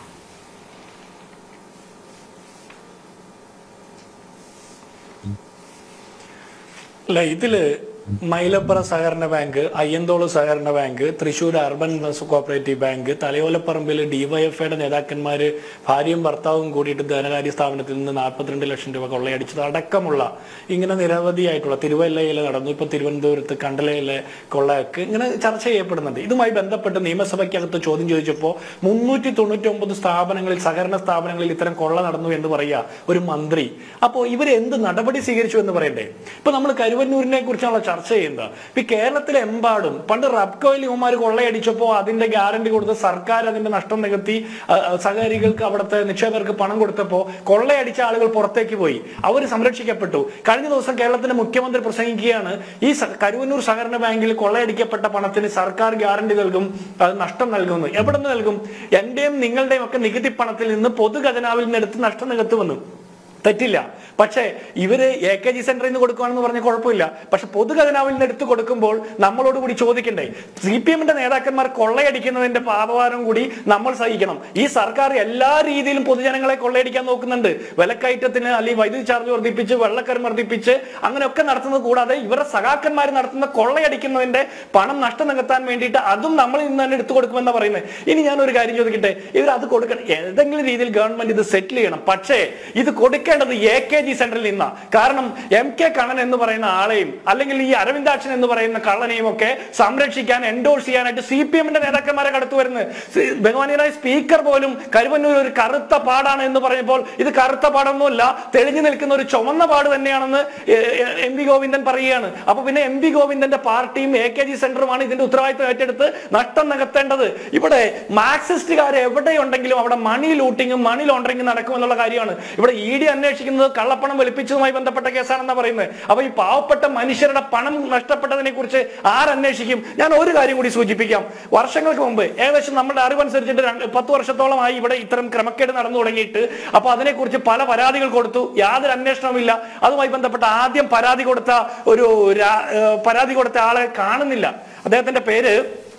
Speaker 2: അല്ല ഇതില് മൈലപ്പുറ സഹകരണ ബാങ്ക് അയ്യന്തോള് സഹകരണ bank Thrissur urban cooperative bank തലയോലപ്പറമ്പിൽ ഡിവൈഎഫ്ഐയുടെ നേതാക്കന്മാര് ഭാര്യയും ഭർത്താവും കൂടിയിട്ട് ധനകാര്യ സ്ഥാപനത്തിൽ നിന്ന് നാൽപ്പത്തിരണ്ട് ലക്ഷം രൂപ കൊള്ളയടിച്ചത് അടക്കമുള്ള ഇങ്ങനെ നിരവധിയായിട്ടുള്ള തിരുവല്ലയിൽ നടന്നു ഇപ്പൊ തിരുവനന്തപുരത്ത് കണ്ടലയിലെ കൊള്ളയൊക്കെ ഇങ്ങനെ ചർച്ച ചെയ്യപ്പെടുന്നുണ്ട് ഇതുമായി ബന്ധപ്പെട്ട് നിയമസഭയ്ക്കകത്ത് ചോദ്യം ചോദിച്ചപ്പോൾ മുന്നൂറ്റി തൊണ്ണൂറ്റി ഒമ്പത് സ്ഥാപനങ്ങളിൽ സഹകരണ സ്ഥാപനങ്ങളിൽ ഇത്തരം കൊള്ള നടന്നു എന്ന് പറയുക ഒരു മന്ത്രി അപ്പോൾ ഇവർ എന്ത് നടപടി സ്വീകരിച്ചു എന്ന് പറയണ്ടേ ഇപ്പൊ നമ്മൾ കരുവന്നൂരിനെ കുറിച്ചാണല്ലോ ചർച്ച ചെയ്യുന്നത് ഇപ്പൊ ഈ കേരളത്തിലെ എമ്പാടും പണ്ട് റബ്കോയിൽ ഇവന്മാർ കൊള്ളയടിച്ചപ്പോൾ അതിന്റെ ഗ്യാരണ്ടി കൊടുത്ത് സർക്കാർ അതിന്റെ നഷ്ടം നികത്തി ആ, ആ, സഹകാരികൾക്ക് അവിടുത്തെ നിക്ഷേപകർക്ക് പണം കൊടുത്തപ്പോൾ കൊള്ളയടിച്ച ആളുകൾ പുറത്തേക്ക് പോയി അവർ സംരക്ഷിക്കപ്പെട്ടു കഴിഞ്ഞ ദിവസം കേരളത്തിന്റെ മുഖ്യമന്ത്രി പ്രസംഗിക്കുകയാണ് ഈ സ- കരുവന്നൂർ സഹകരണ ബാങ്കിൽ കൊള്ളയടിക്കപ്പെട്ട പണത്തിന് സർക്കാർ ഗ്യാരണ്ടി നൽകും അത് നഷ്ടം നൽകുന്നു എവിടെ നിന്ന് നൽകും എന്റെയും നിങ്ങളുടെയും ഒക്കെ നികുതി പണത്തിൽ നിന്ന് പൊതുഖജനാവിൽ നിന്ന് എടുത്ത് നഷ്ടം നികത്തുമെന്ന് തെറ്റില്ല പക്ഷേ ഇവര് എ കെ ജി സെന്ററിൽ നിന്ന് കൊടുക്കുകയാണെന്ന് പറഞ്ഞ കുഴപ്പമില്ല പക്ഷെ പൊതുഖജനാവിൽ നിന്ന് എടുത്തു കൊടുക്കുമ്പോൾ നമ്മളോട് കൂടി ചോദിക്കണ്ടേ സി പി എമ്മിന്റെ നേതാക്കന്മാർ കൊള്ളയടിക്കുന്നതിന്റെ പാപഭാരം കൂടി നമ്മൾ സഹിക്കണം ഈ സർക്കാർ എല്ലാ രീതിയിലും പൊതുജനങ്ങളെ കൊള്ളയടിക്കാൻ നോക്കുന്നുണ്ട് വിലക്കയറ്റത്തിന് അല്ലെങ്കിൽ വൈദ്യുതി ചാർജ് വർദ്ധിപ്പിച്ച് വെള്ളക്കരം വർദ്ധിപ്പിച്ച് അങ്ങനെയൊക്കെ നടത്തുന്നത് കൂടാതെ ഇവരുടെ സഖാക്കന്മാർ നടത്തുന്ന കൊള്ളയടിക്കുന്നതിന്റെ പണം നഷ്ടം നികത്താൻ വേണ്ടിയിട്ട് അതും നമ്മൾ ഇന്ന് തന്നെ എടുത്തു കൊടുക്കുമെന്നാണ് പറയുന്നത് ഇനി ഞാൻ ഒരു കാര്യം ചോദിക്കട്ടെ ഇവർ അത് കൊടുക്കണം ഏതെങ്കിലും രീതിയിൽ ഗവൺമെന്റ് ഇത് സെറ്റിൽ ചെയ്യണം പക്ഷേ ഇത് കൊടുക്കേണ്ടത് എ കെ ജി സെന്ററിൽ നിന്നാ കാരണം എം കെ കണ്ണൻ എന്ന് പറയുന്ന ആളെയും അല്ലെങ്കിൽ ഈ അരവിന്ദാക്ഷൻ എന്ന് പറയുന്ന കള്ളനെയും ഒക്കെ സംരക്ഷിക്കാൻ എൻഡോഴ്സ് ചെയ്യാനായിട്ട് സി പി എമ്മിന്റെ നേതാക്കന്മാരെ കടത്തു വരുന്നത് സി- ബഹുമാനീയനായ സ്പീക്കർ പോലും കരുവന്നൂർ ഒരു കറുത്ത പാടാണ് എന്ന് പറഞ്ഞപ്പോൾ ഇത് കറുത്ത പാടൊന്നുമല്ല തെളിഞ്ഞു നിൽക്കുന്ന ഒരു ചുവന്ന പാട് തന്നെയാണെന്ന് എ- എ- എം വി ഗോവിന്ദൻ പറയുകയാണ് അപ്പൊ പിന്നെ എം വി ഗോവിന്ദന്റെ പാർട്ടിയും എ കെ ജി സെന്ററുമാണ് ഇതിന്റെ ഉത്തരവാദിത്വം ഏറ്റെടുത്ത് നഷ്ടം നികത്തേണ്ടത് ഇവിടെ മാർക്സിസ്റ്റുകാർ എവിടെയുണ്ടെങ്കിലും അവിടെ മണി ലൂട്ടിങ്ങും മണി ലോണ്ടറിങ്ങും നടക്കുമെന്നുള്ള കാര്യമാണ് ഇവിടെ ഇ ഡി അന്വേഷിക്കുന്നത് കള്ളപ്പണം വെളുപ്പിച്ചതുമായി ബന്ധപ്പെട്ട കേസാണെന്നാണ് പറയുന്നത് അപ്പൊ ഈ പാവപ്പെട്ട മനുഷ്യരുടെ പണം നഷ്ടപ്പെട്ടതിനെ കുറിച്ച് ആരന്വേഷിക്കും ഞാൻ ഒരു കാര്യം കൂടി സൂചിപ്പിക്കാം വർഷങ്ങൾക്ക് മുമ്പ് ഏകദേശം നമ്മുടെ അറിവനുസരിച്ചിട്ട് രണ്ട് പത്ത് വർഷത്തോളമായി ഇവിടെ ഇത്തരം ക്രമക്കേട് നടന്നു തുടങ്ങിയിട്ട് അപ്പൊ അതിനെക്കുറിച്ച് പല പരാതികൾ കൊടുത്തു യാതൊരു അന്വേഷണവുമില്ല അതുമായി ബന്ധപ്പെട്ട ആദ്യം പരാതി കൊടുത്ത ഒരു രാ- ഏഹ് പരാതി കൊടുത്ത ആളെ കാണുന്നില്ല അദ്ദേഹത്തിന്റെ പേര്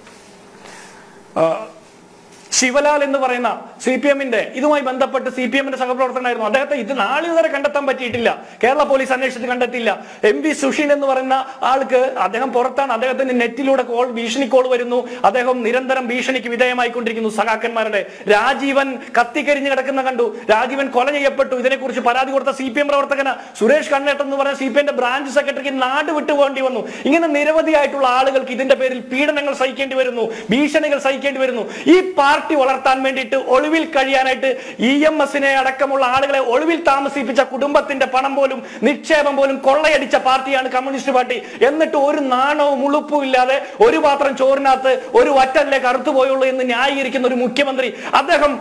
Speaker 2: ആ, ശിവലാൽ എന്ന് പറയുന്ന സി പി എമ്മിന്റെ ഇതുമായി ബന്ധപ്പെട്ട് സി പി എമ്മിന്റെ സഹപ്രവർത്തകനായിരുന്നു അദ്ദേഹത്തെ ഇത് നാളെ വരെ കണ്ടെത്താൻ പറ്റിയിട്ടില്ല കേരള പോലീസ് അന്വേഷിച്ചിട്ട് കണ്ടെത്തിയില്ല എം വി സുഷീൽ എന്ന് പറയുന്ന ആൾക്ക് അദ്ദേഹം പുറത്താണ് അദ്ദേഹത്തിന് നെറ്റിലൂടെ കോൾ ഭീഷണി കോൾ വരുന്നു അദ്ദേഹം നിരന്തരം ഭീഷണിക്ക് വിധേയമായിക്കൊണ്ടിരിക്കുന്നു സഖാക്കന്മാരുടെ രാജീവൻ കത്തിക്കരിഞ്ഞ് കിടക്കുന്ന കണ്ടു രാജീവൻ കൊല ചെയ്യപ്പെട്ടു ഇതിനെക്കുറിച്ച് പരാതി കൊടുത്ത സി പി എം പ്രവർത്തകന് സുരേഷ് കണ്ണേട്ടൻ എന്ന് പറയുന്ന സി പി എമ്മിന്റെ ബ്രാഞ്ച് സെക്രട്ടറിക്ക് നാട് വിട്ടു പോകേണ്ടി വന്നു ഇങ്ങനെ നിരവധിയായിട്ടുള്ള ആളുകൾക്ക് ഇതിന്റെ പേരിൽ പീഡനങ്ങൾ സഹിക്കേണ്ടി വരുന്നു ഭീഷണികൾ സഹിക്കേണ്ടി വരുന്നു ഈ പാർട്ടി വളർത്താൻ വേണ്ടിയിട്ട് ഒളിവിൽ കഴിയാനായിട്ട് ഇ എം എസിനെ അടക്കമുള്ള ആളുകളെ ഒളിവിൽ താമസിപ്പിച്ച കുടുംബത്തിന്റെ പണം പോലും നിക്ഷേപം പോലും കൊള്ളയടിച്ച പാർട്ടിയാണ് കമ്മ്യൂണിസ്റ്റ് പാർട്ടി എന്നിട്ട് ഒരു നാണവും ഉളുപ്പും ഇല്ലാതെ ഒരു പാത്രം ചോറിനകത്ത് ഒരു വറ്റല്ലേ കറുത്തു പോയുള്ളൂ എന്ന് ന്യായീകരിക്കുന്ന ഒരു മുഖ്യമന്ത്രി അദ്ദേഹം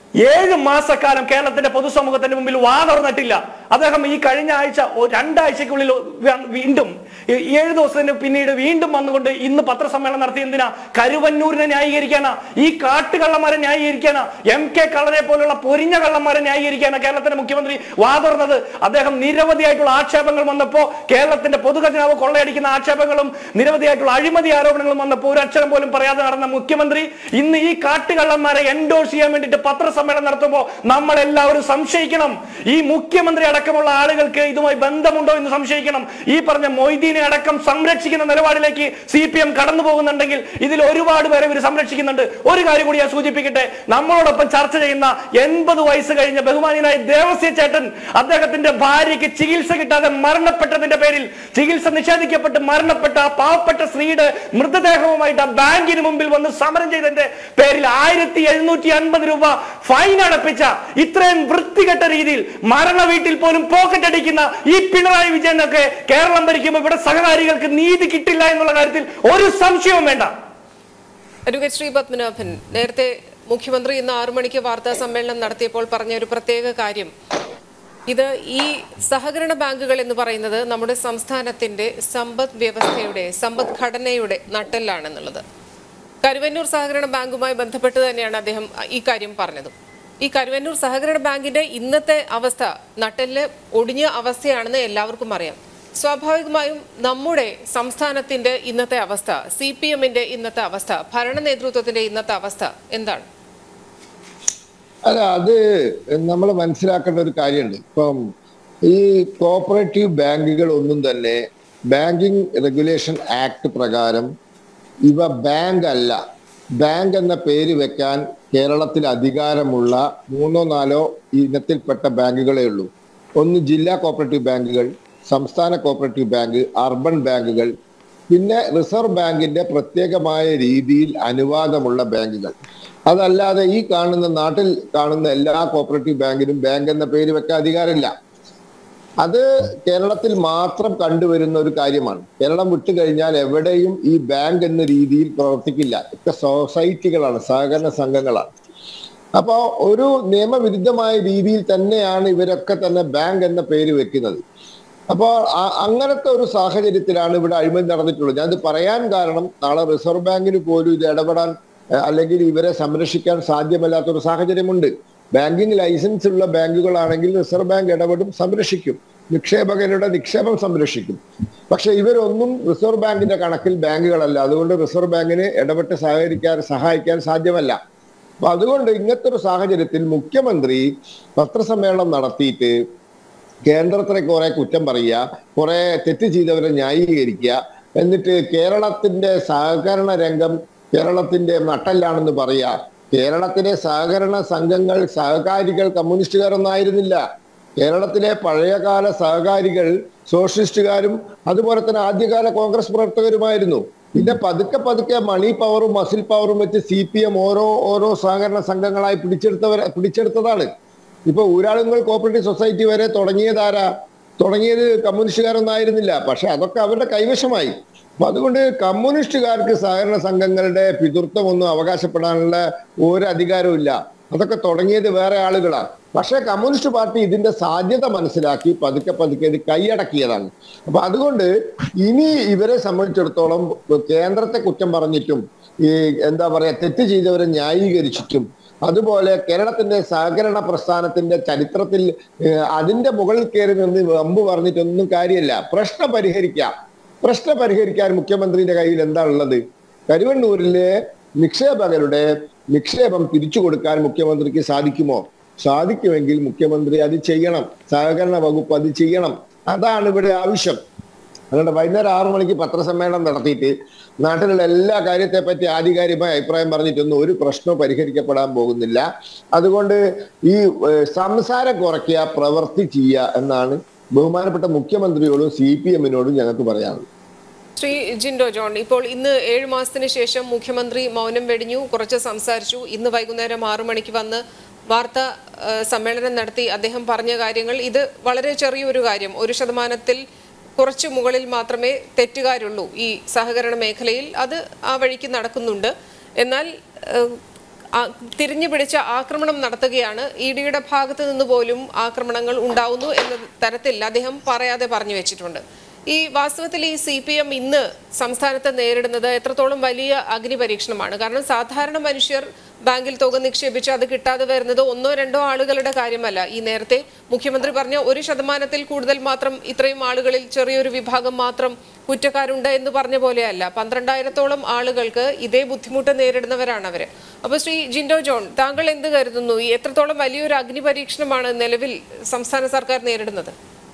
Speaker 2: ഏഴ് മാസക്കാലം കേരളത്തിന്റെ പൊതുസമൂഹത്തിന്റെ മുമ്പിൽ വാ തുറന്നിട്ടില്ല അദ്ദേഹം ഈ കഴിഞ്ഞ ആഴ്ച ഒ- രണ്ടാഴ്ചക്കുള്ളിൽ വ- വീണ്ടും ഈ- ഏഴ് ദിവസത്തിന് പിന്നീട് വീണ്ടും വന്നുകൊണ്ട് ഇന്ന് പത്രസമ്മേളനം നടത്തി എന്തിനാ കരുവന്നൂരിനെ ന്യായീകരിക്കാനാ ഈ കാട്ടുകള്ളന്മാരെ ന്യായീകരിക്കാനാ എം കെ കള്ളനെ പോലുള്ള പൊരിഞ്ഞ കള്ളന്മാരെ ന്യായീകരിക്കാനാ കേരളത്തിന്റെ മുഖ്യമന്ത്രി വാ തുറന്നത് അദ്ദേഹം നിരവധിയായിട്ടുള്ള ആക്ഷേപങ്ങൾ വന്നപ്പോ കേരളത്തിന്റെ പൊതുഖജനാവ് കൊള്ളയടിക്കുന്ന ആക്ഷേപങ്ങളും നിരവധിയായിട്ടുള്ള അഴിമതി ആരോപണങ്ങളും വന്നപ്പോൾ ഒരു അക്ഷരം പോലും പറയാതെ നടന്ന മുഖ്യമന്ത്രി ഇന്ന് ഈ കാട്ടുകള്ളന്മാരെ എൻഡോഴ്സ് ചെയ്യാൻ വേണ്ടിയിട്ട് പത്രസമ്മേളനം നടത്തുമ്പോൾ നമ്മൾ എല്ലാവരും സംശയിക്കണം ഈ മുഖ്യമന്ത്രി അടക്കമുള്ള ആളുകൾക്ക് ഇതുമായി ബന്ധമുണ്ടോ എന്ന് സംശയിക്കണം ഈ പറഞ്ഞ മൊയ്തീനെ അടക്കം സംരക്ഷിക്കുന്ന നിലപാടിലേക്ക് സി പി എം കടന്നു പോകുന്നുണ്ടെങ്കിൽ ഇതിൽ ഒരുപാട് പേരെ ഇവർ സംരക്ഷിക്കുന്നുണ്ട് ഒരു കാര്യം കൂടി ഞാൻ സൂചിപ്പിക്കട്ടെ നമ്മളോടൊപ്പം ചർച്ച ചെയ്യുന്ന എൺപത് വയസ്സ് കഴിഞ്ഞ ബഹുമാനിയനായ ദേവസ്യ ചേട്ടൻ അദ്ദേഹത്തിന്റെ ഭാര്യയ്ക്ക് ചികിത്സ കിട്ടാതെ മരണപ്പെട്ടതിന്റെ പേരിൽ ചികിത്സ നിഷേധിക്കപ്പെട്ട് മരണപ്പെട്ട ആ പാവപ്പെട്ട സ്ത്രീയുടെ മൃതദേഹവുമായിട്ട് ആ ബാങ്കിന് മുമ്പിൽ വന്ന് സമരം ചെയ്തതിന്റെ പേരിൽ ആയിരത്തി എഴുന്നൂറ്റി അൻപത് രൂപ ഫൈൻ അടപ്പിച്ച ഇത്രയും വൃത്തികെട്ട രീതിയിൽ മരണ വീട്ടിൽ പോലും പോക്കറ്റ് അടിക്കുന്ന ഈ പിണറായി വിജയനൊക്കെ കേരളം ഭരിക്കുമ്പോൾ ഇവിടെ സഹകാരികൾക്ക് നീതി കിട്ടില്ല എന്നുള്ള കാര്യത്തിൽ ഒരു സംശയവും വേണ്ട
Speaker 1: അഡ്വക്കേറ്റ് ശ്രീ പത്മനാഭൻ നേരത്തെ മുഖ്യമന്ത്രി ഇന്ന് ആറു മണിക്ക് വാർത്താ സമ്മേളനം നടത്തിയപ്പോൾ പറഞ്ഞ ഒരു പ്രത്യേക കാര്യം ഇത് ഈ സഹകരണ ബാങ്കുകൾ എന്ന് പറയുന്നത് നമ്മുടെ സംസ്ഥാനത്തിന്റെ സമ്പദ് വ്യവസ്ഥയുടെ സമ്പദ്ഘടനയുടെ നട്ടെല്ലാണെന്നുള്ളത് കരുവന്നൂർ സഹകരണ ബാങ്കുമായി ബന്ധപ്പെട്ട് തന്നെയാണ് അദ്ദേഹം ഈ കാര്യം പറഞ്ഞത് ഈ കരുവന്നൂർ സഹകരണ ബാങ്കിന്റെ ഇന്നത്തെ അവസ്ഥ നട്ടെല്ല് ഒടിഞ്ഞ അവസ്ഥയാണെന്ന് എല്ലാവർക്കും അറിയാം സ്വാഭാവികമായും നമ്മുടെ സംസ്ഥാനത്തിന്റെ ഇന്നത്തെ അവസ്ഥ സി പി എമ്മിന്റെ ഇന്നത്തെ അവസ്ഥ ഭരണ നേതൃത്വത്തിന്റെ ഇന്നത്തെ അവസ്ഥ എന്താണ്
Speaker 4: അല്ല അത് നമ്മൾ മനസ്സിലാക്കേണ്ട ഒരു കാര്യമുണ്ട് ഇപ്പം ഈ കോപ്പറേറ്റീവ് ബാങ്കുകൾ ഒന്നും തന്നെ ബാങ്കിങ് റെഗുലേഷൻ ആക്ട് പ്രകാരം ഇവ ബാങ്ക് അല്ല ബാങ്ക് എന്ന പേര് വെക്കാൻ കേരളത്തിൽ അധികാരമുള്ള മൂന്നോ നാലോ ഇനത്തിൽപ്പെട്ട ബാങ്കുകളേ ഉള്ളൂ ഒന്ന് ജില്ലാ കോപ്പറേറ്റീവ് ബാങ്കുകൾ സംസ്ഥാന കോപ്പറേറ്റീവ് ബാങ്ക് അർബൻ ബാങ്കുകൾ പിന്നെ റിസർവ് ബാങ്കിന്റെ പ്രത്യേകമായ രീതിയിൽ അനുവാദമുള്ള ബാങ്കുകൾ അതല്ലാതെ ഈ കാണുന്ന നാട്ടിൽ കാണുന്ന എല്ലാ കോപ്പറേറ്റീവ് ബാങ്കിനും ബാങ്ക് എന്ന പേര് വെക്കാൻ അധികാരമില്ല അത് കേരളത്തിൽ മാത്രം കണ്ടുവരുന്ന ഒരു കാര്യമാണ് കേരളം വിട്ടു കഴിഞ്ഞാൽ എവിടെയും ഈ ബാങ്ക് എന്ന രീതിയിൽ പ്രവർത്തിക്കില്ല ഒക്കെ സൊസൈറ്റികളാണ് സഹകരണ സംഘങ്ങളാണ് അപ്പോ ഒരു നിയമവിരുദ്ധമായ രീതിയിൽ തന്നെയാണ് ഇവരൊക്കെ തന്നെ ബാങ്ക് എന്ന പേര് വെക്കുന്നത് അപ്പോൾ ആ- അങ്ങനത്തെ ഒരു സാഹചര്യത്തിലാണ് ഇവിടെ അഴിമതി നടന്നിട്ടുള്ളത് ഞാനത് പറയാൻ കാരണം നാളെ റിസർവ് ബാങ്കിന് പോലും ഇത് ഇടപെടാൻ ഏഹ്, അല്ലെങ്കിൽ ഇവരെ സംരക്ഷിക്കാൻ സാധ്യമല്ലാത്ത ഒരു സാഹചര്യമുണ്ട് ബാങ്കിങ് ലൈസൻസ് ഉള്ള ബാങ്കുകളാണെങ്കിൽ റിസർവ് ബാങ്ക് ഇടപെടും സംരക്ഷിക്കും നിക്ഷേപകരുടെ നിക്ഷേപം സംരക്ഷിക്കും പക്ഷെ ഇവരൊന്നും റിസർവ് ബാങ്കിന്റെ കണക്കിൽ ബാങ്കുകളല്ല അതുകൊണ്ട് റിസർവ് ബാങ്കിന് ഇടപെട്ട് സഹകരിക്കാൻ സഹായിക്കാൻ സാധ്യമല്ല അപ്പൊ അതുകൊണ്ട് ഇങ്ങനത്തെ ഒരു സാഹചര്യത്തിൽ മുഖ്യമന്ത്രി പത്രസമ്മേളനം നടത്തിയിട്ട് കേന്ദ്രത്തിനെ കുറെ കുറ്റം പറയുക കുറെ തെറ്റ് ചെയ്തവരെ ന്യായീകരിക്കുക എന്നിട്ട് കേരളത്തിന്റെ സഹകരണ രംഗം കേരളത്തിന്റെ നട്ടല്ലാണെന്ന് പറയുക കേരളത്തിലെ സഹകരണ സംഘങ്ങൾ സഹകാരികൾ കമ്മ്യൂണിസ്റ്റുകാരൊന്നായിരുന്നില്ല കേരളത്തിലെ പഴയകാല സഹകാരികൾ സോഷ്യലിസ്റ്റുകാരും അതുപോലെ തന്നെ ആദ്യകാല കോൺഗ്രസ് പ്രവർത്തകരുമായിരുന്നു പിന്നെ പതുക്കെ പതുക്കെ മണി പവറും മസിൽ പവറും വെച്ച് സി പി എം ഓരോ ഓരോ സഹകരണ സംഘങ്ങളായി പിടിച്ചെടുത്തവർ പിടിച്ചെടുത്തതാണ് ഇപ്പൊ ഊരാളുങ്ങൾ കോപ്പറേറ്റീവ് സൊസൈറ്റി വരെ തുടങ്ങിയതാരാ തുടങ്ങിയത് കമ്മ്യൂണിസ്റ്റുകാരൊന്നായിരുന്നില്ല പക്ഷെ അതൊക്കെ അവരുടെ കൈവശമായി അപ്പൊ അതുകൊണ്ട് കമ്മ്യൂണിസ്റ്റുകാർക്ക് സഹകരണ സംഘങ്ങളുടെ പിതൃത്വം ഒന്നും അവകാശപ്പെടാനുള്ള ഒരു അധികാരവും ഇല്ല അതൊക്കെ തുടങ്ങിയത് വേറെ ആളുകളാണ് പക്ഷെ കമ്മ്യൂണിസ്റ്റ് പാർട്ടി ഇതിന്റെ സാധ്യത മനസ്സിലാക്കി പതുക്കെ പതുക്കെ ഇത് കൈയടക്കിയതാണ് അപ്പൊ അതുകൊണ്ട് ഇനി ഇവരെ സംബന്ധിച്ചിടത്തോളം കേന്ദ്രത്തെ കുറ്റം പറഞ്ഞിട്ടും ഈ എന്താ പറയാ തെറ്റ് ചെയ്തവരെ ന്യായീകരിച്ചിട്ടും അതുപോലെ കേരളത്തിന്റെ സഹകരണ പ്രസ്ഥാനത്തിന്റെ ചരിത്രത്തിൽ ഏഹ്, അതിന്റെ മുകളിൽ കയറി നിന്ന് വമ്പ് പറഞ്ഞിട്ടൊന്നും കാര്യമില്ല പ്രശ്നം പരിഹരിക്കാം പ്രശ്നം പരിഹരിക്കാൻ മുഖ്യമന്ത്രിയുടെ കയ്യിൽ എന്താ ഉള്ളത് കരുവണ്ണൂരിലെ നിക്ഷേപകരുടെ നിക്ഷേപം തിരിച്ചു കൊടുക്കാൻ മുഖ്യമന്ത്രിക്ക് സാധിക്കുമോ സാധിക്കുമെങ്കിൽ മുഖ്യമന്ത്രി അത് ചെയ്യണം സഹകരണ വകുപ്പ് അത് ചെയ്യണം അതാണ് ഇവിടെ ആവശ്യം അതുകൊണ്ട് വൈകുന്നേരം ആറു മണിക്ക് പത്രസമ്മേളനം നടത്തിയിട്ട് നാട്ടിലുള്ള എല്ലാ കാര്യത്തെ പറ്റി ആധികാരികമായ അഭിപ്രായം പറഞ്ഞിട്ടൊന്നും ഒരു പ്രശ്നവും പരിഹരിക്കപ്പെടാൻ പോകുന്നില്ല അതുകൊണ്ട് ഈ ഏഹ്, സംസാരം കുറയ്ക്കുക പ്രവൃത്തി ചെയ്യുക എന്നാണ് ബഹുമാനപ്പെട്ട മുഖ്യമന്ത്രിയോടും സി പി എമ്മിനോടും ഞങ്ങൾക്ക് പറയാനുള്ളത്
Speaker 1: ശ്രീ ജിൻഡോ ജോൺ ഇപ്പോൾ ഇന്ന് ഏഴ് മാസത്തിന് ശേഷം മുഖ്യമന്ത്രി മൗനം വെടിഞ്ഞു കുറച്ച് സംസാരിച്ചു ഇന്ന് വൈകുന്നേരം ആറു മണിക്ക് വന്ന് വാർത്താ ആ, സമ്മേളനം നടത്തി അദ്ദേഹം പറഞ്ഞ കാര്യങ്ങൾ ഇത് വളരെ ചെറിയൊരു കാര്യം ഒരു ശതമാനത്തിൽ കുറച്ച് മുകളിൽ മാത്രമേ തെറ്റുകാരുള്ളൂ ഈ സഹകരണ മേഖലയിൽ അത് ആ വഴിക്ക് നടക്കുന്നുണ്ട് എന്നാൽ ആ, ആ, തിരിഞ്ഞു പിടിച്ച ആക്രമണം നടത്തുകയാണ് ഇ ഡിയുടെ ഭാഗത്ത് നിന്ന് പോലും ആക്രമണങ്ങൾ ഉണ്ടാവുന്നു എന്ന തരത്തിൽ അദ്ദേഹം പറയാതെ പറഞ്ഞു വെച്ചിട്ടുണ്ട് ഈ വാസ്തവത്തിൽ ഈ സി പി എം ഇന്ന് സംസ്ഥാനത്ത് നേരിടുന്നത് എത്രത്തോളം വലിയ അഗ്നി പരീക്ഷണമാണ് കാരണം സാധാരണ മനുഷ്യർ ബാങ്കിൽ തുക നിക്ഷേപിച്ച് അത് കിട്ടാതെ വരുന്നത് ഒന്നോ രണ്ടോ ആളുകളുടെ കാര്യമല്ല ഈ നേരത്തെ മുഖ്യമന്ത്രി പറഞ്ഞ ഒരു ശതമാനത്തിൽ കൂടുതൽ മാത്രം ഇത്രയും ആളുകളിൽ ചെറിയൊരു വിഭാഗം മാത്രം കുറ്റക്കാരുണ്ട് എന്ന് പറഞ്ഞ പോലെയല്ല പന്ത്രണ്ടായിരത്തോളം ആളുകൾക്ക് ഇതേ ബുദ്ധിമുട്ട് നേരിടുന്നവരാണ് അവര് അപ്പൊ ശ്രീ ജിൻഡോ ജോൺ താങ്കൾ എന്ത് കരുതുന്നു ഈ എത്രത്തോളം വലിയൊരു അഗ്നി പരീക്ഷണമാണ് നിലവിൽ സംസ്ഥാന സർക്കാർ നേരിടുന്നത്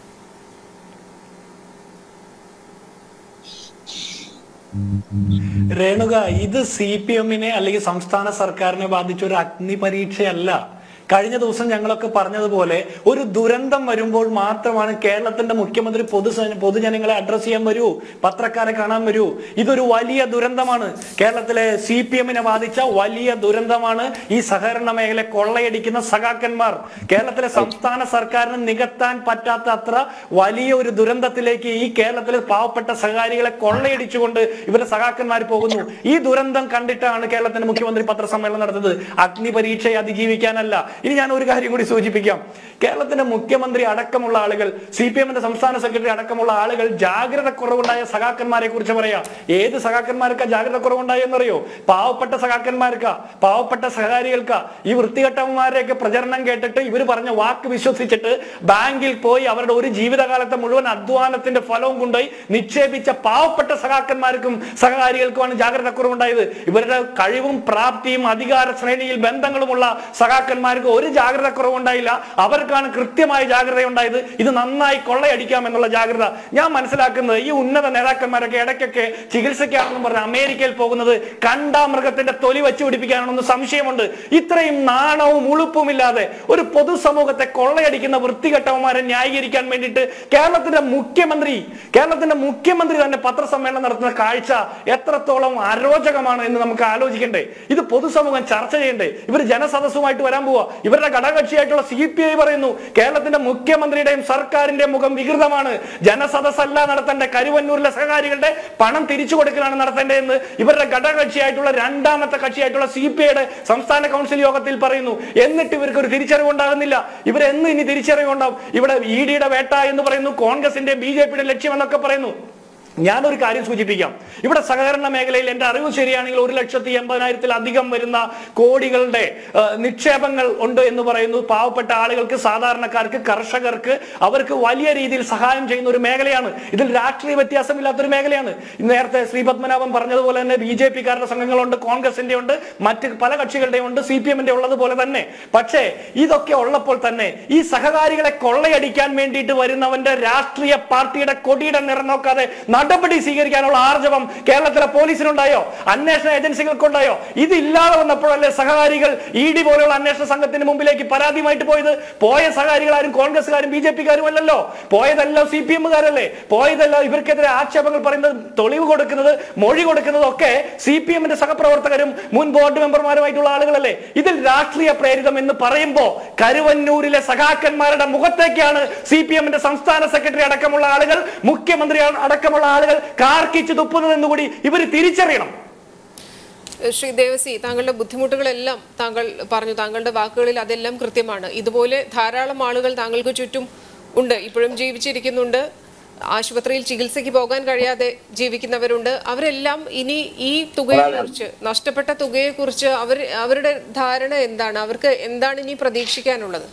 Speaker 2: രേണുക ഇത് സി പി എമ്മിനെ അല്ലെങ്കിൽ സംസ്ഥാന സർക്കാരിനെ ബാധിച്ച ഒരു അഗ്നി പരീക്ഷയല്ല കഴിഞ്ഞ ദിവസം ഞങ്ങളൊക്കെ പറഞ്ഞതുപോലെ ഒരു ദുരന്തം വരുമ്പോൾ മാത്രമാണ് കേരളത്തിന്റെ മുഖ്യമന്ത്രി പൊതു പൊതുജനങ്ങളെ അഡ്രസ് ചെയ്യാൻ വരൂ പത്രക്കാരെ കാണാൻ വരൂ ഇതൊരു വലിയ ദുരന്തമാണ് കേരളത്തിലെ സി പി എമ്മിനെ ബാധിച്ച വലിയ ദുരന്തമാണ് ഈ സഹകരണ മേഖല കൊള്ളയടിക്കുന്ന സഖാക്കന്മാർ കേരളത്തിലെ സംസ്ഥാന സർക്കാരിന് നികത്താൻ പറ്റാത്ത അത്ര വലിയ ഒരു ദുരന്തത്തിലേക്ക് ഈ കേരളത്തിലെ പാവപ്പെട്ട സഹകാരികളെ കൊള്ളയടിച്ചുകൊണ്ട് ഇവരുടെ സഖാക്കന്മാർ പോകുന്നു ഈ ദുരന്തം കണ്ടിട്ടാണ് കേരളത്തിന്റെ മുഖ്യമന്ത്രി പത്രസമ്മേളനം നടത്തുന്നത് അഗ്നി പരീക്ഷയെ അതിജീവിക്കാനല്ല ഇനി ഞാൻ ഒരു കാര്യം കൂടി സൂചിപ്പിക്കാം കേരളത്തിന്റെ മുഖ്യമന്ത്രി അടക്കമുള്ള ആളുകൾ സി പി എമ്മിന്റെ സംസ്ഥാന സെക്രട്ടറി അടക്കമുള്ള ആളുകൾ ജാഗ്രത കുറവുണ്ടായ സഖാക്കന്മാരെ കുറിച്ച് പറയാ ഏത് സഖാക്കന്മാർക്കാ ജാഗ്രത കുറവുണ്ടായെന്നറിയോ പാവപ്പെട്ട സഖാക്കന്മാർക്കാ പാവപ്പെട്ട സഹകാരികൾക്കാ ഈ വൃത്തികെട്ടവന്മാരെയൊക്കെ പ്രചരണം കേട്ടിട്ട് ഇവർ പറഞ്ഞ വാക്ക് വിശ്വസിച്ചിട്ട് ബാങ്കിൽ പോയി അവരുടെ ഒരു ജീവിതകാലത്തെ മുഴുവൻ അധ്വാനത്തിന്റെ ഫലവും കൊണ്ടുപോയി നിക്ഷേപിച്ച പാവപ്പെട്ട സഖാക്കന്മാർക്കും സഹകാരികൾക്കുമാണ് ജാഗ്രത കുറവുണ്ടായത് ഇവരുടെ കഴിവും പ്രാപ്തിയും അധികാര ശ്രേണിയിൽ ബന്ധങ്ങളുമുള്ള സഖാക്കന്മാർക്ക് ഒരു ജാഗ്രത കുറവുണ്ടായില്ല അവർക്കാണ് കൃത്യമായ ജാഗ്രത ഉണ്ടായത് ഇത് നന്നായി കൊള്ളയടിക്കാം എന്നുള്ള ജാഗ്രത ഞാൻ മനസ്സിലാക്കുന്നത് ഈ ഉന്നത നേതാക്കന്മാരൊക്കെ ഇടയ്ക്കൊക്കെ ചികിത്സയ്ക്കാണെന്ന് പറഞ്ഞ് അമേരിക്കയിൽ പോകുന്നത് കണ്ടാമൃഗത്തിന്റെ തൊലി വെച്ച് പിടിപ്പിക്കാനാണെന്ന് സംശയമുണ്ട് ഇത്രയും നാണവും ഉളുപ്പുമില്ലാതെ ഒരു പൊതുസമൂഹത്തെ കൊള്ളയടിക്കുന്ന വൃത്തികെട്ടവന്മാരെ ന്യായീകരിക്കാൻ വേണ്ടിയിട്ട് കേരളത്തിന്റെ മുഖ്യമന്ത്രി കേരളത്തിന്റെ മുഖ്യമന്ത്രി തന്നെ പത്രസമ്മേളനം നടത്തുന്ന കാഴ്ച എത്രത്തോളം അരോചകമാണ് എന്ന് നമുക്ക് ആലോചിക്കണ്ടേ ഇത് പൊതുസമൂഹം ചർച്ച ചെയ്യണ്ടേ ഇവർ ജനസദസ്സുമായിട്ട് വരാൻ പോവാ ഇവരുടെ ഘടകകക്ഷിയായിട്ടുള്ള സി പി ഐ പറയുന്നു കേരളത്തിന്റെ മുഖ്യമന്ത്രിയുടെയും സർക്കാരിന്റെ മുഖം വികൃതമാണ് ജനസദസ്സല്ല നടത്തേണ്ട കരുവന്നൂരിലെ സഹകാരികളുടെ പണം തിരിച്ചു കൊടുക്കലാണ് നടത്തേണ്ടതെന്ന് ഇവരുടെ ഘടകകക്ഷിയായിട്ടുള്ള രണ്ടാമത്തെ കക്ഷിയായിട്ടുള്ള സി പി ഐയുടെ സംസ്ഥാന കൗൺസിൽ യോഗത്തിൽ പറയുന്നു എന്നിട്ട് ഇവർക്ക് ഒരു തിരിച്ചറിവ് ഉണ്ടാകുന്നില്ല ഇവരെന്ന് ഇനി തിരിച്ചറിവ് ഉണ്ടാവും ഇവിടെ ഇ ഡിയുടെ വേട്ട എന്ന് പറയുന്നു കോൺഗ്രസിന്റെ ബി ജെ പിയുടെ ലക്ഷ്യം എന്നൊക്കെ പറയുന്നു ഞാനൊരു കാര്യം സൂചിപ്പിക്കാം ഇവിടെ സഹകരണ മേഖലയിൽ എന്റെ അറിവ് ശരിയാണെങ്കിൽ ഒരു ലക്ഷത്തി എൺപതിനായിരത്തിലധികം വരുന്ന കോടികളുടെ ആ, നിക്ഷേപങ്ങൾ ഉണ്ട് എന്ന് പറയുന്നു പാവപ്പെട്ട ആളുകൾക്ക് സാധാരണക്കാർക്ക് കർഷകർക്ക് അവർക്ക് വലിയ രീതിയിൽ സഹായം ചെയ്യുന്ന ഒരു മേഖലയാണ് ഇതിൽ രാഷ്ട്രീയ വ്യത്യാസമില്ലാത്ത ഒരു മേഖലയാണ് നേരത്തെ ശ്രീ പത്മനാഭൻ പറഞ്ഞതുപോലെ തന്നെ ബി ജെ പിക്കാരുടെ സംഘങ്ങളുണ്ട് കോൺഗ്രസിന്റെ ഉണ്ട് മറ്റ് പല കക്ഷികളുടെയും ഉണ്ട് സി പി എമ്മിന്റെ ഉള്ളതുപോലെ തന്നെ പക്ഷേ ഇതൊക്കെ ഉള്ളപ്പോൾ തന്നെ ഈ സഹകാരികളെ കൊള്ളയടിക്കാൻ വേണ്ടിയിട്ട് വരുന്നവന്റെ രാഷ്ട്രീയ പാർട്ടിയുടെ കൊടിയുടെ നിറം നോക്കാതെ നടപടി സ്വീകരിക്കാനുള്ള ആർജവം കേരളത്തിലെ പോലീസിനുണ്ടായോ അന്വേഷണ ഏജൻസികൾക്കുണ്ടായോ ഇതില്ലാതെ വന്നപ്പോഴല്ലേ സഹകാരികൾ ഇ ഡി പോലെയുള്ള അന്വേഷണ സംഘത്തിന് മുമ്പിലേക്ക് പരാതിയുമായിട്ട് പോയത് പോയ സഹകാരികളാരും കോൺഗ്രസ്സുകാരും ബി ജെ പിക്കാരും അല്ലല്ലോ പോയതെല്ലാം സി പി എമ്മുകാരല്ലേ പോയതെല്ലാം ഇവർക്കെതിരെ ആക്ഷേപങ്ങൾ പറയുന്നത് തെളിവ് കൊടുക്കുന്നത് മൊഴി കൊടുക്കുന്നത് ഒക്കെ സി പി എമ്മിന്റെ സഹപ്രവർത്തകരും മുൻ ബോർഡ് മെമ്പർമാരുമായിട്ടുള്ള ആളുകളല്ലേ ഇതിൽ രാഷ്ട്രീയ പ്രേരിതം എന്ന് പറയുമ്പോ കരുവന്നൂരിലെ സഖാക്കന്മാരുടെ മുഖത്തേക്കാണ് സി പി എമ്മിന്റെ സംസ്ഥാന സെക്രട്ടറി അടക്കമുള്ള ആളുകൾ മുഖ്യമന്ത്രി അടക്കമുള്ള ആളുകൾ കാർക്കിച്ച് തുപ്പുന്നതെന്ന് കൂടി ഇവർ തിരിച്ചറിയണം
Speaker 1: ശ്രീ ദേവസി താങ്കളുടെ ബുദ്ധിമുട്ടുകളെല്ലാം താങ്കൾ പറഞ്ഞു താങ്കളുടെ വാക്കുകളിൽ അതെല്ലാം കൃത്യമാണ് ഇതുപോലെ ധാരാളം ആളുകൾ താങ്കൾക്ക് ചുറ്റും ഉണ്ട് ഇപ്പോഴും ജീവിച്ചിരിക്കുന്നുണ്ട് ആശുപത്രിയിൽ ചികിത്സയ്ക്ക് പോകാൻ കഴിയാതെ ജീവിക്കുന്നവരുണ്ട് അവരെല്ലാം ഇനി ഈ തുകയെ കുറിച്ച് നഷ്ടപ്പെട്ട തുകയെ കുറിച്ച് അവർ അവരുടെ ധാരണ എന്താണ് അവർക്ക് എന്താണ് ഇനി പ്രതീക്ഷിക്കാനുള്ളത്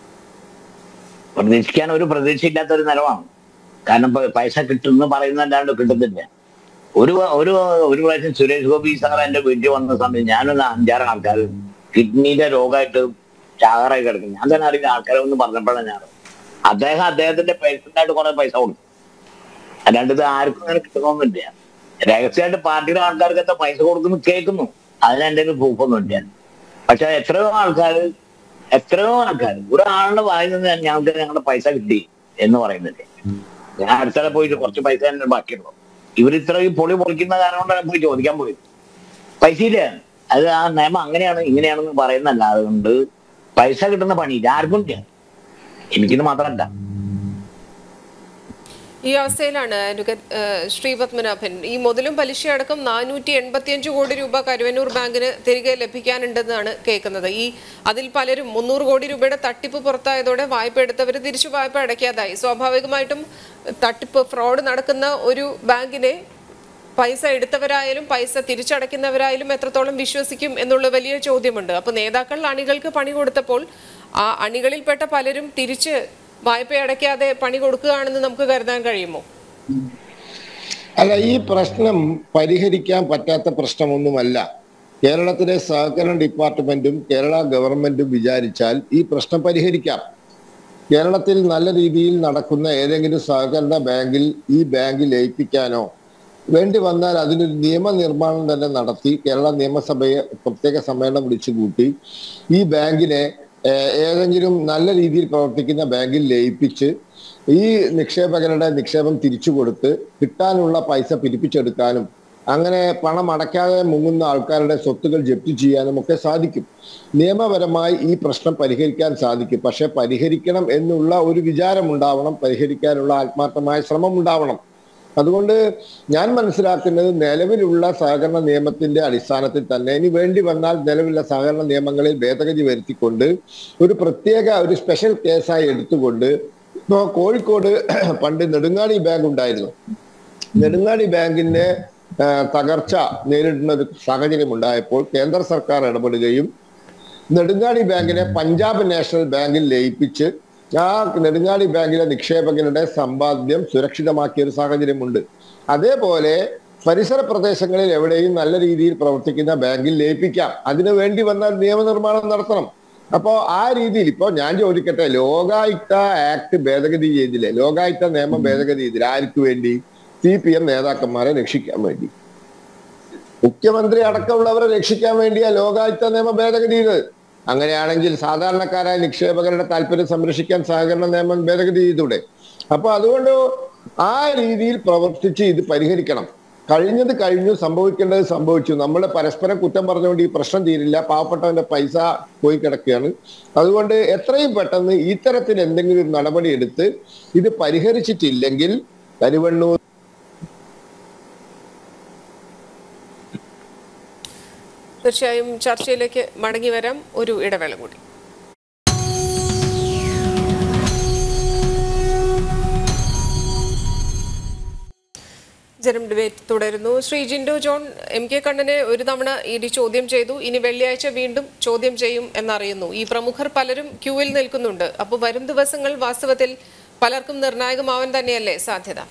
Speaker 3: പ്രതീക്ഷിക്കാൻ ഒരു പ്രതീക്ഷയില്ലാത്ത ഒരു നിലവാണ് കാരണം ഇപ്പൊ പൈസ കിട്ടുമെന്ന് പറയുന്നല്ലാണ്ട് കിട്ടുന്നില്ല ഒരു ഒരു ഒരു പ്രാവശ്യം സുരേഷ് ഗോപി സാർ എന്റെ വീട്ടിൽ വന്ന സമയത്ത് ഞാനൊന്ന് അഞ്ചാറ് ആൾക്കാർ കിഡ്നിയുടെ രോഗമായിട്ട് ചാകറായി കിടക്കും ഞാൻ തന്നെ അറിയില്ല ആൾക്കാരെ ഒന്ന് പറഞ്ഞപ്പോഴാണ് ഞാൻ അദ്ദേഹം അദ്ദേഹത്തിന്റെ പേഴ്സണലായിട്ട് കുറെ പൈസ കൊടുത്തു അല്ലാണ്ട് ഇത് ആർക്കും അങ്ങനെ കിട്ടണമെന്നില്ല രഹസ്യമായിട്ട് പാർട്ടിയുടെ ആൾക്കാർക്കൊക്കെ പൈസ കൊടുക്കുന്നു കേൾക്കുന്നു അതിന് എന്റെ പ്രൂഫൊന്നുമില്ല പക്ഷെ എത്രയോ ആൾക്കാർ എത്രയോ ആൾക്കാർ ഒരാളുടെ വായിൽ നിന്ന് ഞങ്ങൾക്ക് ഞങ്ങളുടെ പൈസ കിട്ടി എന്ന് പറയുന്നുണ്ട് ഞാൻ അടുത്തിടെ പോയിട്ട് കുറച്ച് പൈസ തന്നെ ബാക്കിയുള്ളൂ ഇവർ ഇത്രയും പൊളി പൊളിക്കുന്ന കാരണം കൊണ്ടാണ് പോയി ചോദിക്കാൻ പോയത് പൈസ ഇല്ല അത് ആ നിയമം അങ്ങനെയാണ് ഇങ്ങനെയാണെന്ന് പറയുന്നല്ല അതുകൊണ്ട് പൈസ കിട്ടുന്ന പണിയില്ല ആർക്കും ഇല്ല എനിക്കിത് മാത്രമല്ല
Speaker 1: ഈ അവസ്ഥയിലാണ് അഡ്വക്കേറ്റ് ഏഹ്, ശ്രീ പത്മനാഭൻ ഈ മുതലും പലിശയടക്കം നാനൂറ്റി എൺപത്തിയഞ്ച് കോടി രൂപ കരുവന്നൂർ ബാങ്കിന് തിരികെ ലഭിക്കാനുണ്ടെന്നാണ് കേൾക്കുന്നത് ഈ അതിൽ പലരും മുന്നൂറ് കോടി രൂപയുടെ തട്ടിപ്പ് പുറത്തായതോടെ വായ്പ എടുത്തവർ തിരിച്ചു വായ്പ അടയ്ക്കാതായി സ്വാഭാവികമായിട്ടും തട്ടിപ്പ് ഫ്രോഡ് നടക്കുന്ന ഒരു ബാങ്കിനെ പൈസ എടുത്തവരായാലും പൈസ തിരിച്ചടയ്ക്കുന്നവരായാലും എത്രത്തോളം വിശ്വസിക്കും എന്നുള്ള വലിയ ചോദ്യമുണ്ട് അപ്പോൾ നേതാക്കൾ അണികൾക്ക് പണി കൊടുത്തപ്പോൾ ആ അണികളിൽപ്പെട്ട പലരും തിരിച്ച് വായ്പ അടയ്ക്കാതെ പണി കൊടുക്കുകയാണെന്ന് നമുക്ക് കരുതാൻ കഴിയുമോ
Speaker 4: അല്ല ഈ പ്രശ്നം പരിഹരിക്കാൻ പറ്റാത്ത പ്രശ്നമൊന്നുമല്ല കേരളത്തിലെ സഹകരണ ഡിപ്പാർട്ട്മെന്റും കേരള ഗവൺമെന്റും വിചാരിച്ചാൽ ഈ പ്രശ്നം പരിഹരിക്കാം കേരളത്തിൽ നല്ല രീതിയിൽ നടക്കുന്ന ഏതെങ്കിലും സഹകരണ ബാങ്കിൽ ഈ ബാങ്കിൽ ലയിപ്പിക്കാനോ വേണ്ടി വന്നാൽ അതിനൊരു നിയമനിർമ്മാണം തന്നെ നടത്തി കേരള നിയമസഭയെ പ്രത്യേക സമ്മേളനം വിളിച്ചു കൂട്ടി ഈ ബാങ്കിനെ ഏഹ്, ഏതെങ്കിലും നല്ല രീതിയിൽ പ്രവർത്തിക്കുന്ന ബാങ്കിൽ ലയിപ്പിച്ച് ഈ നിക്ഷേപകരുടെ നിക്ഷേപം തിരിച്ചു കൊടുത്ത് കിട്ടാനുള്ള പൈസ പിരിപ്പിച്ചെടുക്കാനും അങ്ങനെ പണം അടയ്ക്കാതെ മുങ്ങുന്ന ആൾക്കാരുടെ സ്വത്തുകൾ ജപ്തി ചെയ്യാനും ഒക്കെ സാധിക്കും നിയമപരമായി ഈ പ്രശ്നം പരിഹരിക്കാൻ സാധിക്കും പക്ഷെ പരിഹരിക്കണം എന്നുള്ള ഒരു വിചാരം ഉണ്ടാവണം പരിഹരിക്കാനുള്ള ആത്മാർത്ഥമായ ശ്രമം ഉണ്ടാവണം അതുകൊണ്ട് ഞാൻ മനസ്സിലാക്കുന്നത് നിലവിലുള്ള സഹകരണ നിയമത്തിന്റെ അടിസ്ഥാനത്തിൽ തന്നെ ഇനി വേണ്ടി വന്നാൽ നിലവിലുള്ള സഹകരണ നിയമങ്ങളിൽ ഭേദഗതി വരുത്തിക്കൊണ്ട് ഒരു പ്രത്യേക ഒരു സ്പെഷ്യൽ കേസായി എടുത്തുകൊണ്ട് ഇപ്പോ കോഴിക്കോട് പണ്ട് നെടുങ്ങാടി ബാങ്ക് ഉണ്ടായിരുന്നു നെടുങ്ങാടി ബാങ്കിന്റെ ആ, തകർച്ച നേരിടുന്ന ഒരു സാഹചര്യം ഉണ്ടായപ്പോൾ കേന്ദ്ര സർക്കാർ ഇടപെടുകയും നെടുങ്ങാടി ബാങ്കിനെ പഞ്ചാബ് നാഷണൽ ബാങ്കിൽ ലയിപ്പിച്ച് ആ നെടുങ്ങാടി ബാങ്കിലെ നിക്ഷേപകരുടെ സമ്പാദ്യം സുരക്ഷിതമാക്കിയ ഒരു സാഹചര്യമുണ്ട് അതേപോലെ പരിസര പ്രദേശങ്ങളിൽ എവിടെയും നല്ല രീതിയിൽ പ്രവർത്തിക്കുന്ന ബാങ്കിൽ ലയിപ്പിക്കാം അതിനു വേണ്ടി വന്നാൽ നിയമനിർമ്മാണം നടത്തണം അപ്പോ ആ രീതിയിൽ ഇപ്പോ ഞാൻ ചോദിക്കട്ടെ ലോകായുക്ത ആക്ട് ഭേദഗതി ചെയ്തില്ലേ ലോകായുക്ത നിയമം ഭേദഗതി ചെയ്തില്ല ആർക്ക് വേണ്ടി സി പി എം നേതാക്കന്മാരെ രക്ഷിക്കാൻ വേണ്ടി മുഖ്യമന്ത്രി അടക്കമുള്ളവരെ രക്ഷിക്കാൻ വേണ്ടിയാ ലോകായുക്ത നിയമ ഭേദഗതി ചെയ്തത് അങ്ങനെയാണെങ്കിൽ സാധാരണക്കാരായ നിക്ഷേപകരുടെ താല്പര്യം സംരക്ഷിക്കാൻ സഹകരണ നിയമം ഭേദഗതി ചെയ്തൂടെ അപ്പൊ അതുകൊണ്ട് ആ രീതിയിൽ പ്രവർത്തിച്ച് ഇത് പരിഹരിക്കണം കഴിഞ്ഞത് കഴിഞ്ഞു സംഭവിക്കേണ്ടത് സംഭവിച്ചു നമ്മൾ പരസ്പരം കുറ്റം പറഞ്ഞുകൊണ്ട് ഈ പ്രശ്നം തീരില്ല പാവപ്പെട്ടവന്റെ പൈസ പോയി കിടക്കുകയാണ് അതുകൊണ്ട് എത്രയും പെട്ടെന്ന് ഇത്തരത്തിൽ എന്തെങ്കിലും ഒരു നടപടി എടുത്ത് ഇത് പരിഹരിച്ചിട്ടില്ലെങ്കിൽ കരുവണ്ണൂർ
Speaker 1: തീർച്ചയായും ചർച്ചയിലേക്ക് മടങ്ങി വരാം ഒരു ഇടവേള കൂടി ജനം ഡിബേറ്റ് തുടരുന്നു Shri Jindo John M K കണ്ണനെ ഒരു തവണ ഇ ഡി ചോദ്യം ചെയ്തു ഇനി വെള്ളിയാഴ്ച വീണ്ടും ചോദ്യം ചെയ്യും എന്നറിയുന്നു ഈ പ്രമുഖർ പലരും ക്യൂവിൽ നിൽക്കുന്നുണ്ട് അപ്പോൾ വരും ദിവസങ്ങൾ വാസ്തവത്തിൽ പലർക്കും നിർണായകമാവാൻ തന്നെയല്ലേ സാധ്യത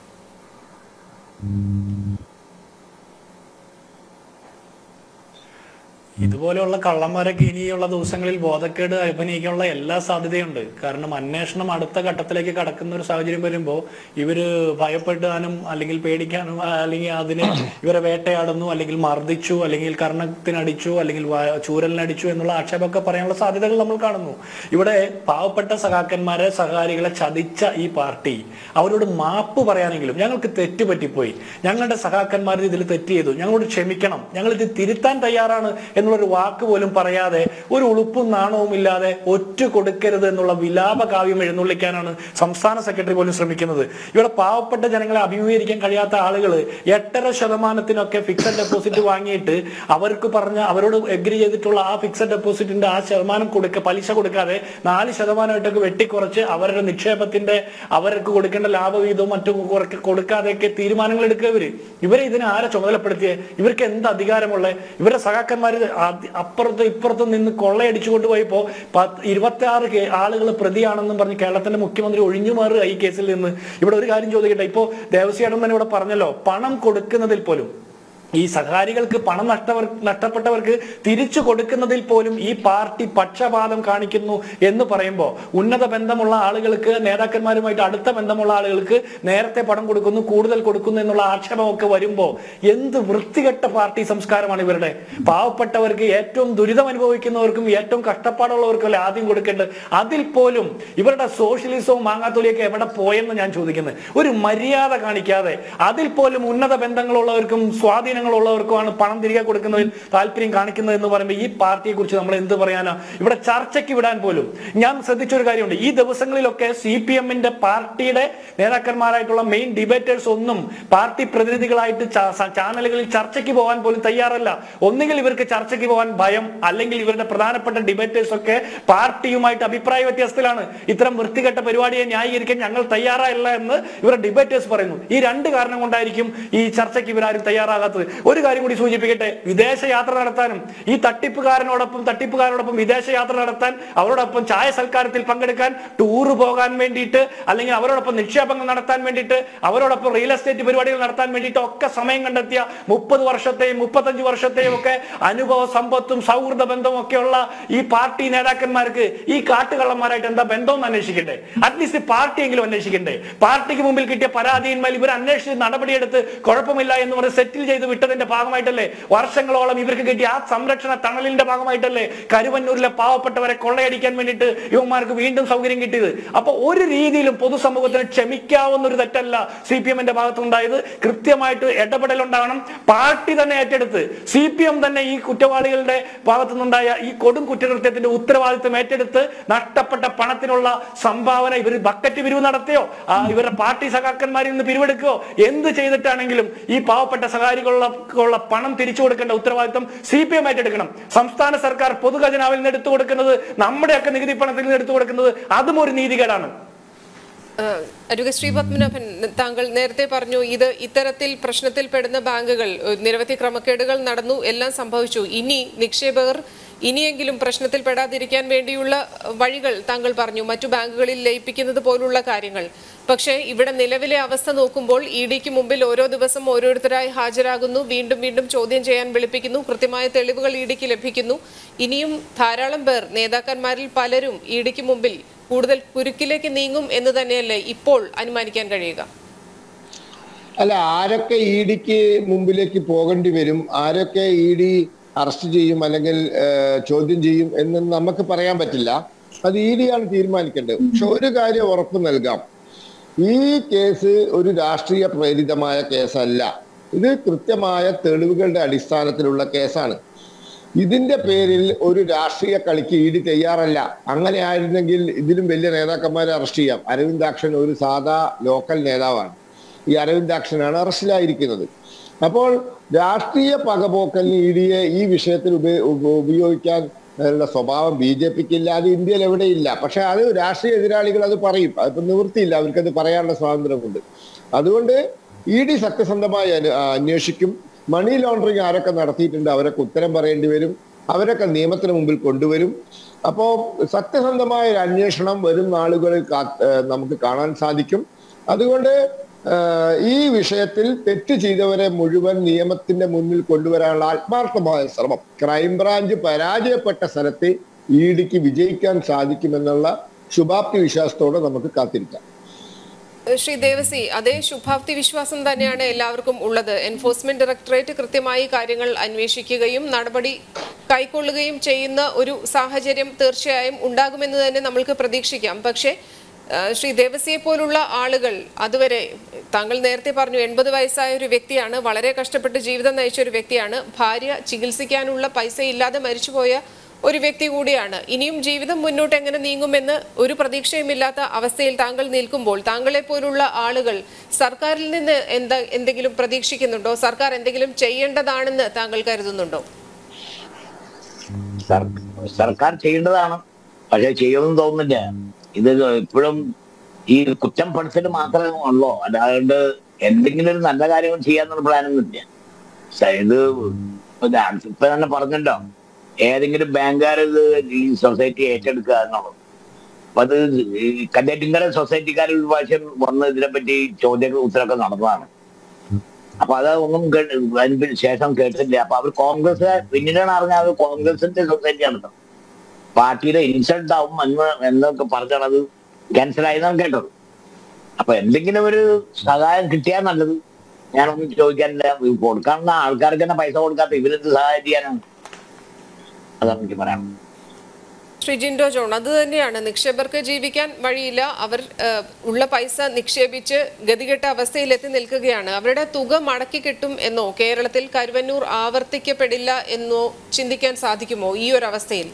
Speaker 2: ഇതുപോലെയുള്ള കള്ളന്മാരൊക്കെ ഇനിയുള്ള ദിവസങ്ങളിൽ ബോധക്കേട് അഭിനയിക്കാനുള്ള എല്ലാ സാധ്യതയുണ്ട് കാരണം അന്വേഷണം അടുത്ത ഘട്ടത്തിലേക്ക് കടക്കുന്ന ഒരു സാഹചര്യം വരുമ്പോൾ ഇവര് ഭയപ്പെടാനും അല്ലെങ്കിൽ പേടിക്കാനും ആ, അല്ലെങ്കിൽ അതിനെ ഇവരെ വേട്ടയാടുന്നു അല്ലെങ്കിൽ മർദ്ദിച്ചു അല്ലെങ്കിൽ കർണത്തിനടിച്ചു അല്ലെങ്കിൽ വ- ചൂരലിനടിച്ചു എന്നുള്ള ആക്ഷേപമൊക്കെ പറയാനുള്ള സാധ്യതകൾ നമ്മൾ കാണുന്നു ഇവിടെ പാവപ്പെട്ട സഖാക്കന്മാരെ സഹകാരികളെ ചതിച്ച ഈ പാർട്ടി അവരോട് മാപ്പ് പറയാനെങ്കിലും ഞങ്ങൾക്ക് തെറ്റ് പറ്റിപ്പോയി ഞങ്ങളുടെ സഖാക്കന്മാർ ഇതിൽ തെറ്റ് ചെയ്തു ഞങ്ങളോട് ക്ഷമിക്കണം ഞങ്ങൾ ഇത് തിരുത്താൻ തയ്യാറാണ് എന്നുള്ളൊരു വാക്ക് പോലും പറയാതെ ഒരു ഉളുപ്പും നാണവും ഇല്ലാതെ ഒറ്റ കൊടുക്കരുത് എന്നുള്ള വിലാപ കാവ്യം എഴുന്നള്ളിക്കാനാണ് സംസ്ഥാന സെക്രട്ടറി പോലും ശ്രമിക്കുന്നത് ഇവിടെ പാവപ്പെട്ട ജനങ്ങളെ അഭിമുഖീകരിക്കാൻ കഴിയാത്ത ആളുകൾ എട്ടര ശതമാനത്തിനൊക്കെ ഫിക്സഡ് ഡെപ്പോസിറ്റ് വാങ്ങിയിട്ട് അവർക്ക് പറഞ്ഞ അവരോട് എഗ്രി ചെയ്തിട്ടുള്ള ആ ഫിക്സഡ് ഡെപ്പോസിറ്റിന്റെ ആ ശതമാനം കൊടുക്ക പലിശ കൊടുക്കാതെ നാല് ശതമാനമായിട്ടൊക്കെ വെട്ടിക്കുറച്ച് അവരുടെ നിക്ഷേപത്തിന്റെ അവർക്ക് കൊടുക്കേണ്ട ലാഭവിഹിതവും മറ്റും കുറയ്ക്ക- കൊടുക്കാതെയൊക്കെ തീരുമാനങ്ങൾ എടുക്കുക ഇവര് ഇവരെ ഇതിനെ ആരെ ചുമതലപ്പെടുത്തിയേ ഇവർക്ക് എന്ത് അധികാരമുള്ള ഇവരുടെ സഖാക്കന്മാര് ആദ്യ- അപ്പുറത്തും ഇപ്പുറത്തും നിന്ന് കൊള്ളയടിച്ചു കൊണ്ടുപോയപ്പോ പത്ത് ഇരുപത്തി ആറ് ആളുകൾ പ്രതിയാണെന്നും പറഞ്ഞ് കേരളത്തിന്റെ മുഖ്യമന്ത്രി ഒഴിഞ്ഞു മാറുക ഈ കേസിൽ നിന്ന് ഇവിടെ ഒരു കാര്യം ചോദിക്കട്ടെ ഇപ്പോ ദേവസ്വം തന്നെ ഇവിടെ പറഞ്ഞല്ലോ പണം കൊടുക്കുന്നതിൽ പോലും ഈ സഹകാരികൾക്ക് പണം നഷ്ടവർ നഷ്ടപ്പെട്ടവർക്ക് തിരിച്ചു കൊടുക്കുന്നതിൽ പോലും ഈ പാർട്ടി പക്ഷപാതം കാണിക്കുന്നു എന്ന് പറയുമ്പോൾ ഉന്നത ബന്ധമുള്ള ആളുകൾക്ക് നേതാക്കന്മാരുമായിട്ട് അടുത്ത ബന്ധമുള്ള ആളുകൾക്ക് നേരത്തെ പണം കൊടുക്കുന്നു കൂടുതൽ കൊടുക്കുന്നു എന്നുള്ള ആക്ഷേപമൊക്കെ വരുമ്പോൾ എന്ത് വൃത്തികെട്ട പാർട്ടി സംസ്കാരമാണ് ഇവരുടെ പാവപ്പെട്ടവർക്ക് ഏറ്റവും ദുരിതം അനുഭവിക്കുന്നവർക്കും ഏറ്റവും കഷ്ടപ്പാടുള്ളവർക്കല്ലേ ആദ്യം കൊടുക്കേണ്ടത് അതിൽ പോലും ഇവരുടെ സോഷ്യലിസവും മാങ്ങാത്തൊലിയൊക്കെ എവിടെ പോയെന്ന് ഞാൻ ചോദിക്കുന്നത് ഒരു മര്യാദ കാണിക്കാതെ അതിൽ പോലും ഉന്നത ബന്ധങ്ങളുള്ളവർക്കും സ്വാധീന സ്വാധീനങ്ങളുള്ളവർക്കുമാണ് പണം തിരികെ കൊടുക്കുന്നതിൽ താല്പര്യം കാണിക്കുന്നത് എന്ന് പറയുമ്പോൾ ഈ പാർട്ടിയെ കുറിച്ച് നമ്മൾ എന്ത് പറയാനാ ഇവിടെ ചർച്ചയ്ക്ക് വിടാൻ പോലും ഞാൻ ശ്രദ്ധിച്ച ഒരു കാര്യമുണ്ട് ഈ ദിവസങ്ങളിലൊക്കെ സി പി എമ്മിന്റെ പാർട്ടിയുടെ നേതാക്കന്മാരായിട്ടുള്ള മെയിൻ ഡിബേറ്റേഴ്സ് ഒന്നും പാർട്ടി പ്രതിനിധികളായിട്ട് ച- സ- ചാനലുകളിൽ ചർച്ചയ്ക്ക് പോകാൻ പോലും തയ്യാറല്ല ഒന്നുകിൽ ഇവർക്ക് ചർച്ചയ്ക്ക് പോകാൻ ഭയം അല്ലെങ്കിൽ ഇവരുടെ പ്രധാനപ്പെട്ട ഡിബേറ്റേഴ്സ് ഒക്കെ പാർട്ടിയുമായിട്ട് അഭിപ്രായ വ്യത്യാസത്തിലാണ് ഇത്തരം വൃത്തികെട്ട പരിപാടിയെ ന്യായീകരിക്കാൻ ഞങ്ങൾ തയ്യാറല്ല എന്ന് ഇവരുടെ ഡിബേറ്റേഴ്സ് പറയുന്നു ഈ രണ്ട് കാരണം കൊണ്ടായിരിക്കും ഈ ചർച്ചയ്ക്ക് ഇവരാരും തയ്യാറാകാത്തത് ഒരു കാര്യം കൂടി സൂചിപ്പിക്കട്ടെ വിദേശ യാത്ര നടത്താനും ഈ തട്ടിപ്പുകാരനോടൊപ്പം തട്ടിപ്പുകാരോടൊപ്പം വിദേശ യാത്ര നടത്താൻ അവരോടൊപ്പം ചായ സൽക്കാരത്തിൽ പങ്കെടുക്കാൻ ടൂറ് പോകാൻ വേണ്ടിയിട്ട് അല്ലെങ്കിൽ അവരോടൊപ്പം നിക്ഷേപങ്ങൾ നടത്താൻ വേണ്ടിയിട്ട് അവരോടൊപ്പം റിയൽ എസ്റ്റേറ്റ് പരിപാടികൾ നടത്താൻ വേണ്ടിയിട്ട് ഒക്കെ സമയം കണ്ടെത്തിയ മുപ്പത് വർഷത്തെയും മുപ്പത്തഞ്ച് വർഷത്തെയും ഒക്കെ അനുഭവ സമ്പത്തും സൗഹൃദ ബന്ധവും ഒക്കെയുള്ള ഈ പാർട്ടി നേതാക്കന്മാർക്ക് ഈ കാട്ടുകള്ളന്മാരായിട്ട് എന്താ ബന്ധം എന്ന് അന്വേഷിക്കണ്ടേ അറ്റ്ലീസ്റ്റ് പാർട്ടിയെങ്കിലും അന്വേഷിക്കണ്ടേ പാർട്ടിക്ക് മുമ്പിൽ കിട്ടിയ പരാതിയിന്മേൽ ഇവർ അന്വേഷിച്ച് നടപടിയെടുത്ത് കുഴപ്പമില്ല എന്ന് പറഞ്ഞ് സെറ്റിൽ ചെയ്ത് വിട്ടതിന്റെ ഭാഗമായിട്ടല്ലേ വർഷങ്ങളോളം ഇവർക്ക് കിട്ടിയ ആ സംരക്ഷണ തണലിന്റെ ഭാഗമായിട്ടല്ലേ കരുവന്നൂരിലെ പാവപ്പെട്ടവരെ കൊള്ളയടിക്കാൻ വേണ്ടിയിട്ട് ഇവന്മാർക്ക് വീണ്ടും സൗകര്യം കിട്ടിയത് അപ്പൊ ഒരു രീതിയിലും പൊതുസമൂഹത്തിന് ക്ഷമിക്കാവുന്ന ഒരു തെറ്റല്ല സി പി എമ്മിന്റെ ഭാഗത്തുണ്ടായത് കൃത്യമായിട്ട് ഇടപെടൽ ഉണ്ടാകണം പാർട്ടി തന്നെ ഏറ്റെടുത്ത് സി പി എം തന്നെ ഈ കുറ്റവാളികളുടെ ഭാഗത്തുനിന്നുണ്ടായ ഈ കൊടും കുറ്റകൃത്യത്തിന്റെ ഉത്തരവാദിത്വം ഏറ്റെടുത്ത് നഷ്ടപ്പെട്ട പണത്തിനുള്ള സംഭാവന ഇവർ ബക്കറ്റ് പിരിവ് നടത്തിയോ ആ ഇവരുടെ പാർട്ടി സഖാക്കന്മാരിൽ നിന്ന് പിരിവെടുക്കുകയോ എന്ത് ചെയ്തിട്ടാണെങ്കിലും ഈ പാവപ്പെട്ട സഹാരികളുള്ള ഉള്ള പണം തിരിച്ചു കൊടുക്കേണ്ട ഉത്തരവാദിത്വം സി പി എം ഏറ്റെടുക്കണം സംസ്ഥാന സർക്കാർ പൊതുഖജനാവിൽ നിന്ന് എടുത്തു കൊടുക്കുന്നത് നമ്മുടെയൊക്കെ നികുതി പണത്തിൽ നിന്ന് എടുത്തു കൊടുക്കുന്നത് അതും ഒരു നീതികേടാണ്
Speaker 1: ഏഹ് അഡ്വക്കേറ്റ് ശ്രീ പത്മനാഭൻ താങ്കൾ നേരത്തെ പറഞ്ഞു ഇത് ഇത്തരത്തിൽ പ്രശ്നത്തിൽ പെടുന്ന ബാങ്കുകൾ ഏഹ് നിരവധി ക്രമക്കേടുകൾ നടന്നു എല്ലാം സംഭവിച്ചു ഇനി നിക്ഷേപകർ ഇനിയെങ്കിലും പ്രശ്നത്തിൽ പെടാതിരിക്കാൻ വേണ്ടിയുള്ള വഴികൾ താങ്കൾ പറഞ്ഞു മറ്റു ബാങ്കുകളിൽ ലയിപ്പിക്കുന്നത് പോലുള്ള കാര്യങ്ങൾ പക്ഷേ ഇവിടെ നിലവിലെ അവസ്ഥ നോക്കുമ്പോൾ ഇ ഡിക്ക് മുമ്പിൽ ഓരോ ദിവസം ഓരോരുത്തരായി ഹാജരാകുന്നു വീണ്ടും വീണ്ടും ചോദ്യം ചെയ്യാൻ വിളിപ്പിക്കുന്നു കൃത്യമായ തെളിവുകൾ ഇ ഡിക്ക് ലഭിക്കുന്നു ഇനിയും ധാരാളം പേർ നേതാക്കന്മാരിൽ പലരും ഇ ഡിക്ക് മുമ്പിൽ കൂടുതൽ കുരുക്കിലേക്ക് നീങ്ങും എന്ന് തന്നെയല്ലേ ഇപ്പോൾ അനുമാനിക്കാൻ കഴിയുക
Speaker 4: അല്ല ആരൊക്കെ ഇ ഡിക്ക് മുമ്പിലേക്ക് പോകേണ്ടി വരും ആരൊക്കെ ഇ ഡി അറസ്റ്റ് ചെയ്യും അല്ലെങ്കിൽ ഏഹ്, ചോദ്യം ചെയ്യും എന്ന് നമുക്ക് പറയാൻ പറ്റില്ല അത് ഇ ഡി ആണ് തീരുമാനിക്കേണ്ടത് പക്ഷെ ഒരു കാര്യം ഉറപ്പ് നൽകാം ഈ കേസ് ഒരു രാഷ്ട്രീയ പ്രേരിതമായ കേസല്ല ഇത് കൃത്യമായ തെളിവുകളുടെ അടിസ്ഥാനത്തിലുള്ള കേസാണ് ഇതിന്റെ പേരിൽ ഒരു രാഷ്ട്രീയ കളിക്ക് ഇ ഡി തയ്യാറല്ല അങ്ങനെ ആയിരുന്നെങ്കിൽ ഇതിലും വലിയ നേതാക്കന്മാരെ അറസ്റ്റ് ചെയ്യാം അരവിന്ദാക്ഷൻ ഒരു സാധാ ലോക്കൽ നേതാവാണ് ഈ അരവിന്ദാക്ഷനാണ് അറസ്റ്റിലായിരിക്കുന്നത് അപ്പോൾ രാഷ്ട്രീയ പകപോക്കലിന് ഇ ഡിയെ ഈ വിഷയത്തിൽ ഉപ- ഉപ- ഉപയോഗിക്കാൻ ഉള്ള സ്വഭാവം ബി ജെ പിക്ക് ഇല്ല അത് ഇന്ത്യയിൽ എവിടെയില്ല പക്ഷെ അത് രാഷ്ട്രീയ എതിരാളികൾ അത് പറയും അതിപ്പോ നിവൃത്തിയില്ല അവർക്കത് പറയാനുള്ള സ്വാതന്ത്ര്യമുണ്ട് അതുകൊണ്ട് ഇ ഡി സത്യസന്ധമായി അന്വ- ആ, അന്വേഷിക്കും മണി ലോണ്ടറിങ് ആരൊക്കെ നടത്തിയിട്ടുണ്ട് അവരൊക്കെ ഉത്തരം പറയേണ്ടി വരും അവരൊക്കെ നിയമത്തിന് മുമ്പിൽ കൊണ്ടുവരും അപ്പോ സത്യസന്ധമായ ഒരു അന്വേഷണം വരും നാളുകളിൽ കാ- ഏഹ് നമുക്ക് കാണാൻ സാധിക്കും അതുകൊണ്ട് ഏഹ് ഈ വിഷയത്തിൽ തെറ്റ് ചെയ്തവരെ മുഴുവൻ നിയമത്തിന്റെ മുന്നിൽ കൊണ്ടുവരാനുള്ള ആത്മാർത്ഥമായ ശ്രമം ക്രൈംബ്രാഞ്ച് പരാജയപ്പെട്ട സ്ഥലത്ത് ഇ ഡിക്ക് വിജയിക്കാൻ സാധിക്കുമെന്നുള്ള ശുഭാപ്തി വിശ്വാസത്തോടെ നമുക്ക് കാത്തിരിക്കാം
Speaker 1: ശ്രീ ദേവസി അതേ ശുഭാപ്തി വിശ്വാസം തന്നെയാണ് എല്ലാവർക്കും ഉള്ളത് എൻഫോഴ്സ്മെന്റ് ഡയറക്ടറേറ്റ് കൃത്യമായി കാര്യങ്ങൾ അന്വേഷിക്കുകയും നടപടി കൈക്കൊള്ളുകയും ചെയ്യുന്ന ഒരു സാഹചര്യം തീർച്ചയായും ഉണ്ടാകുമെന്ന് തന്നെ നമ്മൾക്ക് പ്രതീക്ഷിക്കാം പക്ഷേ ആ, ശ്രീ ദേവസിയെ പോലുള്ള ആളുകൾ അതുവരെ താങ്കൾ നേരത്തെ പറഞ്ഞു എൺപത് വയസ്സായ ഒരു വ്യക്തിയാണ് വളരെ കഷ്ടപ്പെട്ട് ജീവിതം നയിച്ച ഒരു വ്യക്തിയാണ് ഭാര്യ ചികിത്സിക്കാനുള്ള പൈസ ഇല്ലാതെ മരിച്ചുപോയ ഒരു വ്യക്തി കൂടിയാണ് ഇനിയും ജീവിതം മുന്നോട്ട് എങ്ങനെ നീങ്ങുമെന്ന് ഒരു പ്രതീക്ഷയുമില്ലാത്ത അവസ്ഥയിൽ താങ്കൾ നിൽക്കുമ്പോൾ താങ്കളെ പോലുള്ള ആളുകൾ സർക്കാരിൽ നിന്ന് എന്താ എന്തെങ്കിലും പ്രതീക്ഷിക്കുന്നുണ്ടോ സർക്കാർ എന്തെങ്കിലും ചെയ്യേണ്ടതാണെന്ന് താങ്കൾ കരുതുന്നുണ്ടോ
Speaker 3: സർ- സർക്കാർ ചെയ്യേണ്ടതാണ് പക്ഷെ ചെയ്യുമെന്ന് തോന്നുന്നില്ല ഇത് ഇപ്പോഴും ഈ കുറ്റം പഠിച്ചത് മാത്രമേ ഉള്ളൂ അല്ലാണ്ട് എന്തെങ്കിലും ഒരു നല്ല കാര്യങ്ങൾ ചെയ്യാന്നുള്ള പ്ലാനൊന്നും ഇല്ല സ- ഇത് ഇപ്പൊ ഇപ്പൊ തന്നെ പറഞ്ഞല്ലോ ഏതെങ്കിലും ബാങ്കുകാർ ഇത് ഈ സൊസൈറ്റി ഏറ്റെടുക്കുക എന്നുള്ളത് അപ്പൊ അത് ഈ കല്ലേറ്റിങ്കര സൊസൈറ്റിക്കാർ ഒരു പ്രാവശ്യം വന്ന് ഇതിനെപ്പറ്റി ചോദ്യ ഉത്തരമൊക്കെ നടന്നതാണ് അപ്പൊ അത് ഒന്നും കേ- അതിന് ശേഷം കേട്ടില്ല അപ്പൊ അവർ കോൺഗ്രസ് പിന്നീടാണ് അറിഞ്ഞത് അത് കോൺഗ്രസിന്റെ സൊസൈറ്റി ആണ് പാർട്ടിയുടെ ഇൻസൾട്ട് ആവും എന്ന് എന്നൊക്കെ പറഞ്ഞാണ് അത് ക്യാൻസൽ ആയതാണ് കേട്ടത് അപ്പൊ എന്തെങ്കിലും ഒരു സഹായം കിട്ടിയാൽ നല്ലത് ഞാനൊന്നും ചോദിക്കാനില്ല ഇത് കൊടുക്കാനുള്ള ആൾക്കാർക്ക് തന്നെ പൈസ കൊടുക്കാത്ത ഇവരെന്ത് സഹായം ചെയ്യാനാണ് അതാണ് എനിക്ക് പറയാം
Speaker 1: ശ്രീ ജിൻഡോ ജോൺ അത് തന്നെയാണ് നിക്ഷേപകർക്ക് ജീവിക്കാൻ വഴിയില്ല അവർ ഏഹ്, ഉള്ള പൈസ നിക്ഷേപിച്ച് ഗതികെട്ട അവസ്ഥയിൽ എത്തി നിൽക്കുകയാണ് അവരുടെ തുക മടക്കി കിട്ടും എന്നോ കേരളത്തിൽ കരുവന്നൂർ ആവർത്തിക്കപ്പെടില്ല എന്നോ ചിന്തിക്കാൻ സാധിക്കുമോ ഈ ഒരു അവസ്ഥയിൽ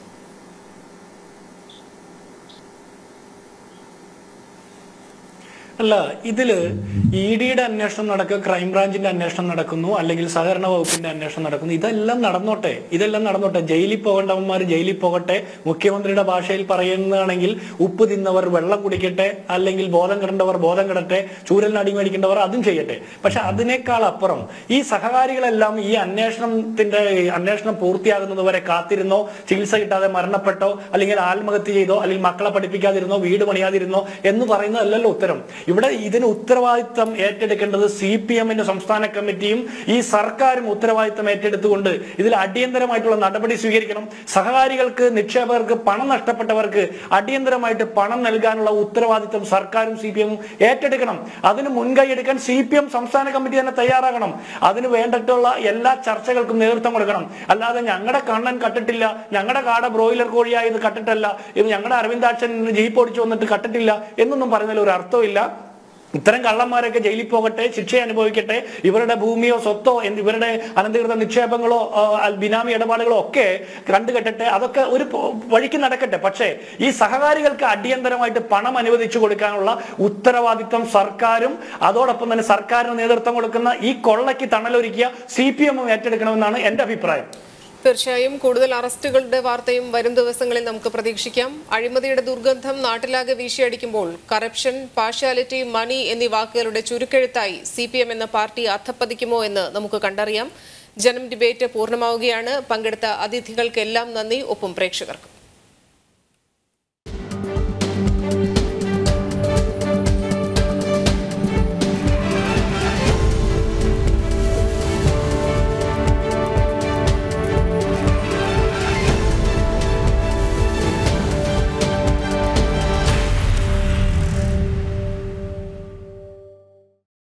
Speaker 2: അല്ല ഇതില് ഇ ഡിയുടെ അന്വേഷണം നടക്കുക ക്രൈംബ്രാഞ്ചിന്റെ അന്വേഷണം നടക്കുന്നു അല്ലെങ്കിൽ സഹകരണ വകുപ്പിന്റെ അന്വേഷണം നടക്കുന്നു ഇതെല്ലാം നടന്നോട്ടെ ഇതെല്ലാം നടന്നോട്ടെ ജയിലിൽ പോകേണ്ടവന്മാർ ജയിലിൽ പോകട്ടെ മുഖ്യമന്ത്രിയുടെ ഭാഷയിൽ പറയുന്നതാണെങ്കിൽ ഉപ്പ് തിന്നവർ വെള്ളം കുടിക്കട്ടെ അല്ലെങ്കിൽ ബോധം കിടേണ്ടവർ ബോധം കിടട്ടെ ചൂരലിന് അടി മേടിക്കേണ്ടവർ അതും ചെയ്യട്ടെ പക്ഷെ അതിനേക്കാൾ അപ്പുറം ഈ സഹകാരികളെല്ലാം ഈ അന്വേഷണത്തിന്റെ അന്വേഷണം പൂർത്തിയാകുന്നത് വരെ കാത്തിരുന്നോ ചികിത്സ കിട്ടാതെ മരണപ്പെട്ടോ അല്ലെങ്കിൽ ആത്മഹത്യ ചെയ്തോ അല്ലെങ്കിൽ മക്കളെ പഠിപ്പിക്കാതിരുന്നോ വീട് പണിയാതിരുന്നോ എന്ന് പറയുന്നതല്ലല്ലോ ഉത്തരം ഇവിടെ ഇതിന് ഉത്തരവാദിത്തം ഏറ്റെടുക്കേണ്ടത് സി പി എമ്മിന്റെ സംസ്ഥാന കമ്മിറ്റിയും ഈ സർക്കാരും ഉത്തരവാദിത്തം ഏറ്റെടുത്തുകൊണ്ട് ഇതിൽ അടിയന്തരമായിട്ടുള്ള നടപടി സ്വീകരിക്കണം സഹകാരികൾക്ക് നിക്ഷേപകർക്ക് പണം നഷ്ടപ്പെട്ടവർക്ക് അടിയന്തരമായിട്ട് പണം നൽകാനുള്ള ഉത്തരവാദിത്തം സർക്കാരും സി പി എമ്മും ഏറ്റെടുക്കണം അതിന് മുൻകൈ എടുക്കാൻ സി പി എം സംസ്ഥാന കമ്മിറ്റി തന്നെ തയ്യാറാകണം അതിന് വേണ്ടിട്ടുള്ള എല്ലാ ചർച്ചകൾക്കും നേതൃത്വം കൊടുക്കണം അല്ലാതെ ഞങ്ങളുടെ കണ്ണൻ കട്ടിട്ടില്ല ഞങ്ങളുടെ കാട ബ്രോയിലർ കോഴിയായത് കട്ടിട്ടല്ല ഇത് ഞങ്ങളുടെ അരവിന്ദാക്ഷൻ ജീപ്പ് ഓടിച്ചു വന്നിട്ട് കട്ടിട്ടില്ല എന്നൊന്നും പറയുന്നതിൽ ഒരു അർത്ഥമില്ല ഇത്തരം കള്ളന്മാരൊക്കെ ജയിലിൽ പോകട്ടെ ശിക്ഷ അനുഭവിക്കട്ടെ ഇവരുടെ ഭൂമിയോ സ്വത്തോ എന്ത് ഇവരുടെ അനധികൃത നിക്ഷേപങ്ങളോ ആ, അൽ- ബിനാമി ഇടപാടുകളോ ഒക്കെ കണ്ടുകെട്ടട്ടെ അതൊക്കെ ഒരു പോ- വഴിക്ക് നടക്കട്ടെ പക്ഷേ ഈ സഹകാരികൾക്ക് അടിയന്തരമായിട്ട് പണം അനുവദിച്ചു കൊടുക്കാനുള്ള ഉത്തരവാദിത്വം സർക്കാരും അതോടൊപ്പം തന്നെ സർക്കാരിന് നേതൃത്വം കൊടുക്കുന്ന ഈ കൊള്ളയ്ക്ക് തണലൊരുക്കിയ സി പി എമ്മും ഏറ്റെടുക്കണമെന്നാണ് എന്റെ അഭിപ്രായം
Speaker 1: തീർച്ചയായും കൂടുതൽ അറസ്റ്റുകളുടെ വാർത്തയും വരും ദിവസങ്ങളിൽ നമുക്ക് പ്രതീക്ഷിക്കാം അഴിമതിയുടെ ദുർഗന്ധം നാട്ടിലാകെ വീശിയടിക്കുമ്പോൾ കറപ്ഷൻ പാർഷ്യാലിറ്റി മണി എന്നീ വാക്കുകളുടെ ചുരുക്കെഴുത്തായി സി പി എം എന്ന പാർട്ടി അധപ്പതിക്കുമോ എന്ന് നമുക്ക് കണ്ടറിയാം ജനം ഡിബേറ്റ് പൂർണ്ണമാവുകയാണ് പങ്കെടുത്ത അതിഥികൾക്കെല്ലാം നന്ദി ഒപ്പം പ്രേക്ഷകർക്കും